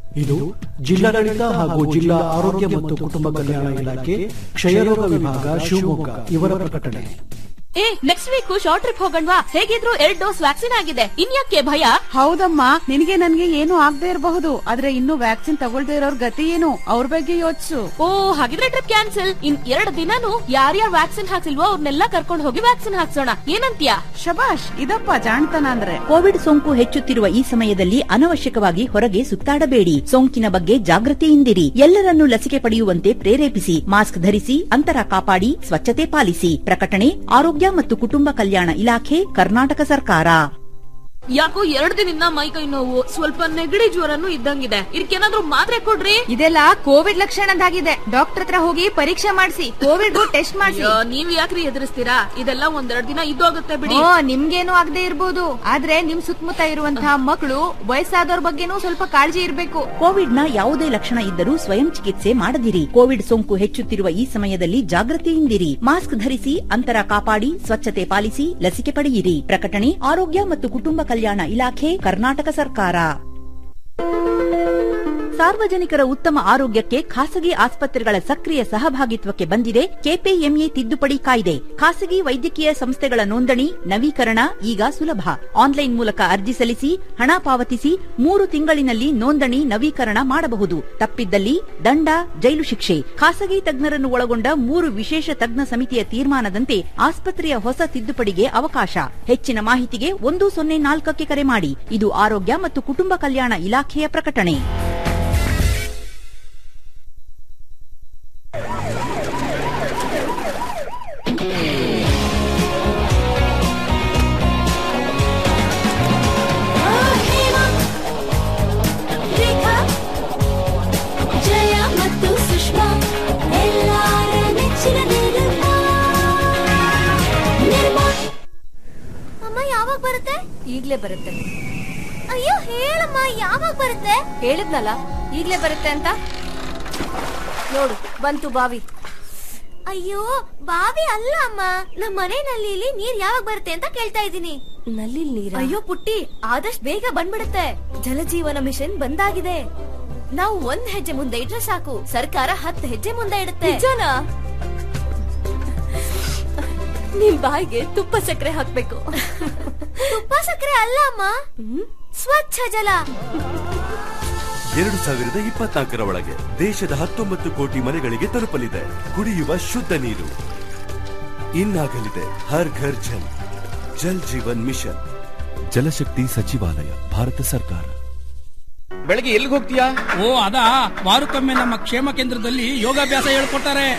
ಇದು ಜಿಲ್ಲಾಡಳಿತ ಹಾಗೂ ಜಿಲ್ಲಾ ಆರೋಗ್ಯ ಮತ್ತು ಕುಟುಂಬ ಕಲ್ಯಾಣ ಇಲಾಖೆ ಕ್ಷಯರೋಗ ವಿಭಾಗ ಶಿವಮೊಗ್ಗ ಇವರ ಪ್ರಕಟಣೆ ಏ ನೆಕ್ಸ್ಟ್ ವೀಕ್ ಶಾರ್ಟ್ ಟ್ರಿಪ್ ಹೋಗಣ್ವಾ ಹೇಗಿದ್ರು ಎರಡ್ ಡೋಸ್ ವ್ಯಾಕ್ಸಿನ್ ಆಗಿದೆ ಇನ್ಯಾಕೆ ಭಯ ಹೌದಮ್ಮ ನಿನಗೆ ನನ್ಗೆ ಏನು ಆಗದೆ ಇರಬಹುದು ಆದ್ರೆ ಇನ್ನು ವ್ಯಾಕ್ಸಿನ್ ತಗೊಳ್ದೇ ಇರೋರ್ ಗತಿ ಏನು ಅವ್ರ ಬಗ್ಗೆ ಯೋಚಿಸು ಓ ಹಾಗಿದ್ರೆ ಟ್ರಿಪ್ ಕ್ಯಾನ್ಸಲ್ ಇನ್ ಎರಡು ದಿನಾನು ಯಾರ್ಯಾರು ವ್ಯಾಕ್ಸಿನ್ ಹಾಕ್ಸಿಲ್ವೋ ಅವ್ರನ್ನೆಲ್ಲ ಕರ್ಕೊಂಡು ಹೋಗಿ ವ್ಯಾಕ್ಸಿನ್ ಹಾಕ್ಸೋಣ ಏನಂತೀಯ ಶಬಾಷ್ ಇದಪ್ಪ ಜಾಣ್ತನ ಅಂದ್ರೆ ಕೋವಿಡ್ ಸೋಂಕು ಹೆಚ್ಚುತ್ತಿರುವ ಈ ಸಮಯದಲ್ಲಿ ಅನವಶ್ಯಕವಾಗಿ ಹೊರಗೆ ಸುತ್ತಾಡಬೇಡಿ ಸೋಂಕಿನ ಬಗ್ಗೆ ಜಾಗೃತಿಯಿಂದಿರಿ ಎಲ್ಲರನ್ನೂ ಲಸಿಕೆ ಪಡೆಯುವಂತೆ ಪ್ರೇರೇಪಿಸಿ ಮಾಸ್ಕ್ ಧರಿಸಿ ಅಂತರ ಕಾಪಾಡಿ ಸ್ವಚ್ಛತೆ ಪಾಲಿಸಿ ಪ್ರಕಟಣೆ ಆರೋಗ್ಯ ಮತ್ತು ಕುಟುಂಬ ಕಲ್ಯಾಣ ಇಲಾಖೆ ಕರ್ನಾಟಕ ಸರ್ಕಾರ ಯಾಕೋ ಎರಡ್ ದಿನದಿಂದ ಮೈ ಕೈ ನೋವು ಸ್ವಲ್ಪ ನೆಗಡಿ ಜ್ವರನು ಇದ್ದಂಗಿದೆ ಇದಕ್ಕೇನಾದ್ರೂ ಮಾತ್ರೆ ಕೊಡ್ರಿ ಇದೆಲ್ಲ ಕೋವಿಡ್ ಲಕ್ಷಣದಾಗಿದೆ ಡಾಕ್ಟರ್ ಹತ್ರ ಹೋಗಿ ಪರೀಕ್ಷೆ ಮಾಡಿಸಿ ಕೋವಿಡ್ ಟೆಸ್ಟ್ ಮಾಡಿಸಿ ಅಯ್ಯೋ, ನೀವ್ ಯಾಕ್ರಿ ಎದುರಿಸ್ತೀರಾ ಇದೆಲ್ಲ ಒಂದೆರಡ್ ದಿನ ಇದ್ದೋಗುತ್ತೆ ಬಿಡಿ ಓ ನಿಮ್ಗೇನು ಆಗದೆ ಇರ್ಬೋದು ಆದ್ರೆ ನಿಮ್ ಸುತ್ತಮುತ್ತ ಇರುವಂತಹ ಮಕ್ಕಳು ವಯಸ್ಸಾದವ್ರ ಬಗ್ಗೆನೂ ಸ್ವಲ್ಪ ಕಾಳಜಿ ಇರ್ಬೇಕು ಕೋವಿಡ್ನ ಯಾವುದೇ ಲಕ್ಷಣ ಇದ್ದರೂ ಸ್ವಯಂ ಚಿಕಿತ್ಸೆ ಮಾಡದಿರಿ ಕೋವಿಡ್ ಸೋಂಕು ಹೆಚ್ಚುತ್ತಿರುವ ಈ ಸಮಯದಲ್ಲಿ ಜಾಗೃತಿಯಿಂದಿರಿ ಮಾಸ್ಕ್ ಧರಿಸಿ ಅಂತರ ಕಾಪಾಡಿ ಸ್ವಚ್ಛತೆ ಪಾಲಿಸಿ ಲಸಿಕೆ ಪಡೆಯಿರಿ ಪ್ರಕಟಣೆ ಆರೋಗ್ಯ ಮತ್ತು ಕುಟುಂಬ ಕಲ್ಯಾಣ ಇಲಾಖೆ ಕರ್ನಾಟಕ ಸರ್ಕಾರ ಸಾರ್ವಜನಿಕರ ಉತ್ತಮ ಆರೋಗ್ಯಕ್ಕೆ ಖಾಸಗಿ ಆಸ್ಪತ್ರೆಗಳ ಸಕ್ರಿಯ ಸಹಭಾಗಿತ್ವಕ್ಕೆ ಬಂದಿದೆ ಕೆಪಿಎಂಎ ತಿದ್ದುಪಡಿ ಕಾಯ್ದೆ ಖಾಸಗಿ ವೈದ್ಯಕೀಯ ಸಂಸ್ಥೆಗಳ ನೋಂದಣಿ ನವೀಕರಣ ಈಗ ಸುಲಭ ಆನ್ಲೈನ್ ಮೂಲಕ ಅರ್ಜಿ ಸಲ್ಲಿಸಿ ಹಣ ಪಾವತಿಸಿ ಮೂರು ತಿಂಗಳಿನಲ್ಲಿ ನೋಂದಣಿ ನವೀಕರಣ ಮಾಡಬಹುದು ತಪ್ಪಿದ್ದಲ್ಲಿ ದಂಡ ಜೈಲು ಶಿಕ್ಷೆ ಖಾಸಗಿ ತಜ್ಞರನ್ನು ಒಳಗೊಂಡ ಮೂರು ವಿಶೇಷ ತಜ್ಞ ಸಮಿತಿಯ ತೀರ್ಮಾನದಂತೆ ಆಸ್ಪತ್ರೆಯ ಹೊಸ ತಿದ್ದುಪಡಿಗೆ ಅವಕಾಶ ಹೆಚ್ಚಿನ ಮಾಹಿತಿಗೆ ಒಂದು ಸೊನ್ನೆ ನಾಲ್ಕಕ್ಕೆ ಕರೆ ಮಾಡಿ ಇದು ಆರೋಗ್ಯ ಮತ್ತು ಕುಟುಂಬ ಕಲ್ಯಾಣ ಇಲಾಖೆಯ ಪ್ರಕಟಣೆ ರೇಖಾ ಜಯ ಮತ್ತು ಸುಷ್ಮಾ ಎಲ್ಲಾರ ನೆಚ್ಚಿನ ನಿರ್ಮಾ ನಿರ್ಮಾ ಅಮ್ಮ ಯಾವಾಗ ಬರುತ್ತೆ ಈಗ್ಲೇ ಬರುತ್ತೆ ಅಯ್ಯೋ ಹೇಳಮ್ಮ ಯಾವಾಗ ಬರುತ್ತೆ ಹೇಳಿದ್ನಲ್ಲ ಈಗ್ಲೇ ಬರುತ್ತೆ ಅಂತ ನೋಡು ಬಂತು ಬಾವಿ ಅಯ್ಯೋ ಬಾವಿ ಅಲ್ಲ ಅಮ್ಮ ನಮ್ಮ ಮನೆ ನಲ್ಲಿಲಿ ನೀರ್ ಯಾವಾಗ ಬರುತ್ತೆ ಅಂತ ಕೇಳ್ತಾ ಇದ್ದೀನಿ ನಲ್ಲಿ ನೀರ ಅಯ್ಯೋ ಪುಟ್ಟಿ ಆದಷ್ಟು ಬೇಗ ಬಂದ್ಬಿಡುತ್ತೆ ಜಲಜೀವನ ಮಿಷನ್ ಬಂದಾಗಿದೆ ನಾವು ಒಂದ್ ಹೆಜ್ಜೆ ಮುಂದೆ ಇಟ್ರೆ ಸಾಕು ಸರ್ಕಾರ ಹತ್ತು ಹೆಜ್ಜೆ ಮುಂದೆ ಇಡುತ್ತೆ ನಿಜನಾ? ನಿಮ್ ಬಾಯಿಗೆ ತುಪ್ಪ ಸಕ್ಕರೆ ಹಾಕ್ಬೇಕು ತುಪ್ಪ ಸಕ್ಕರೆ ಅಲ್ಲ ಅಮ್ಮ ಸ್ವಚ್ಛ ಜಲ ಎರಡು ಸಾವಿರದ ಇಪ್ಪತ್ನಾಲ್ಕರ ಒಳಗೆ ದೇಶದ ಹತ್ತೊಂಬತ್ತು ಕೋಟಿ ಮನೆಗಳಿಗೆ ತಲುಪಲಿದೆ ಕುಡಿಯುವ ಶುದ್ಧ ನೀರು ಇನ್ನಾಗಲಿದೆ ಹರ್ ಘರ್ ಜಲ್ ಜಲ್ ಜೀವನ್ ಮಿಷನ್ ಜಲಶಕ್ತಿ ಸಚಿವಾಲಯ ಭಾರತ ಸರ್ಕಾರ ಬೆಳಗ್ಗೆ ಎಲ್ಲಿಗೆ ಹೋಗ್ತೀಯಾ ಓ ಅದಾ ವಾರಕ್ಕೊಮ್ಮೆ ನಮ್ಮ ಕ್ಷೇಮ ಕೇಂದ್ರದಲ್ಲಿ ಯೋಗಾಭ್ಯಾಸ ಹೇಳ್ಕೊಡ್ತಾರೆ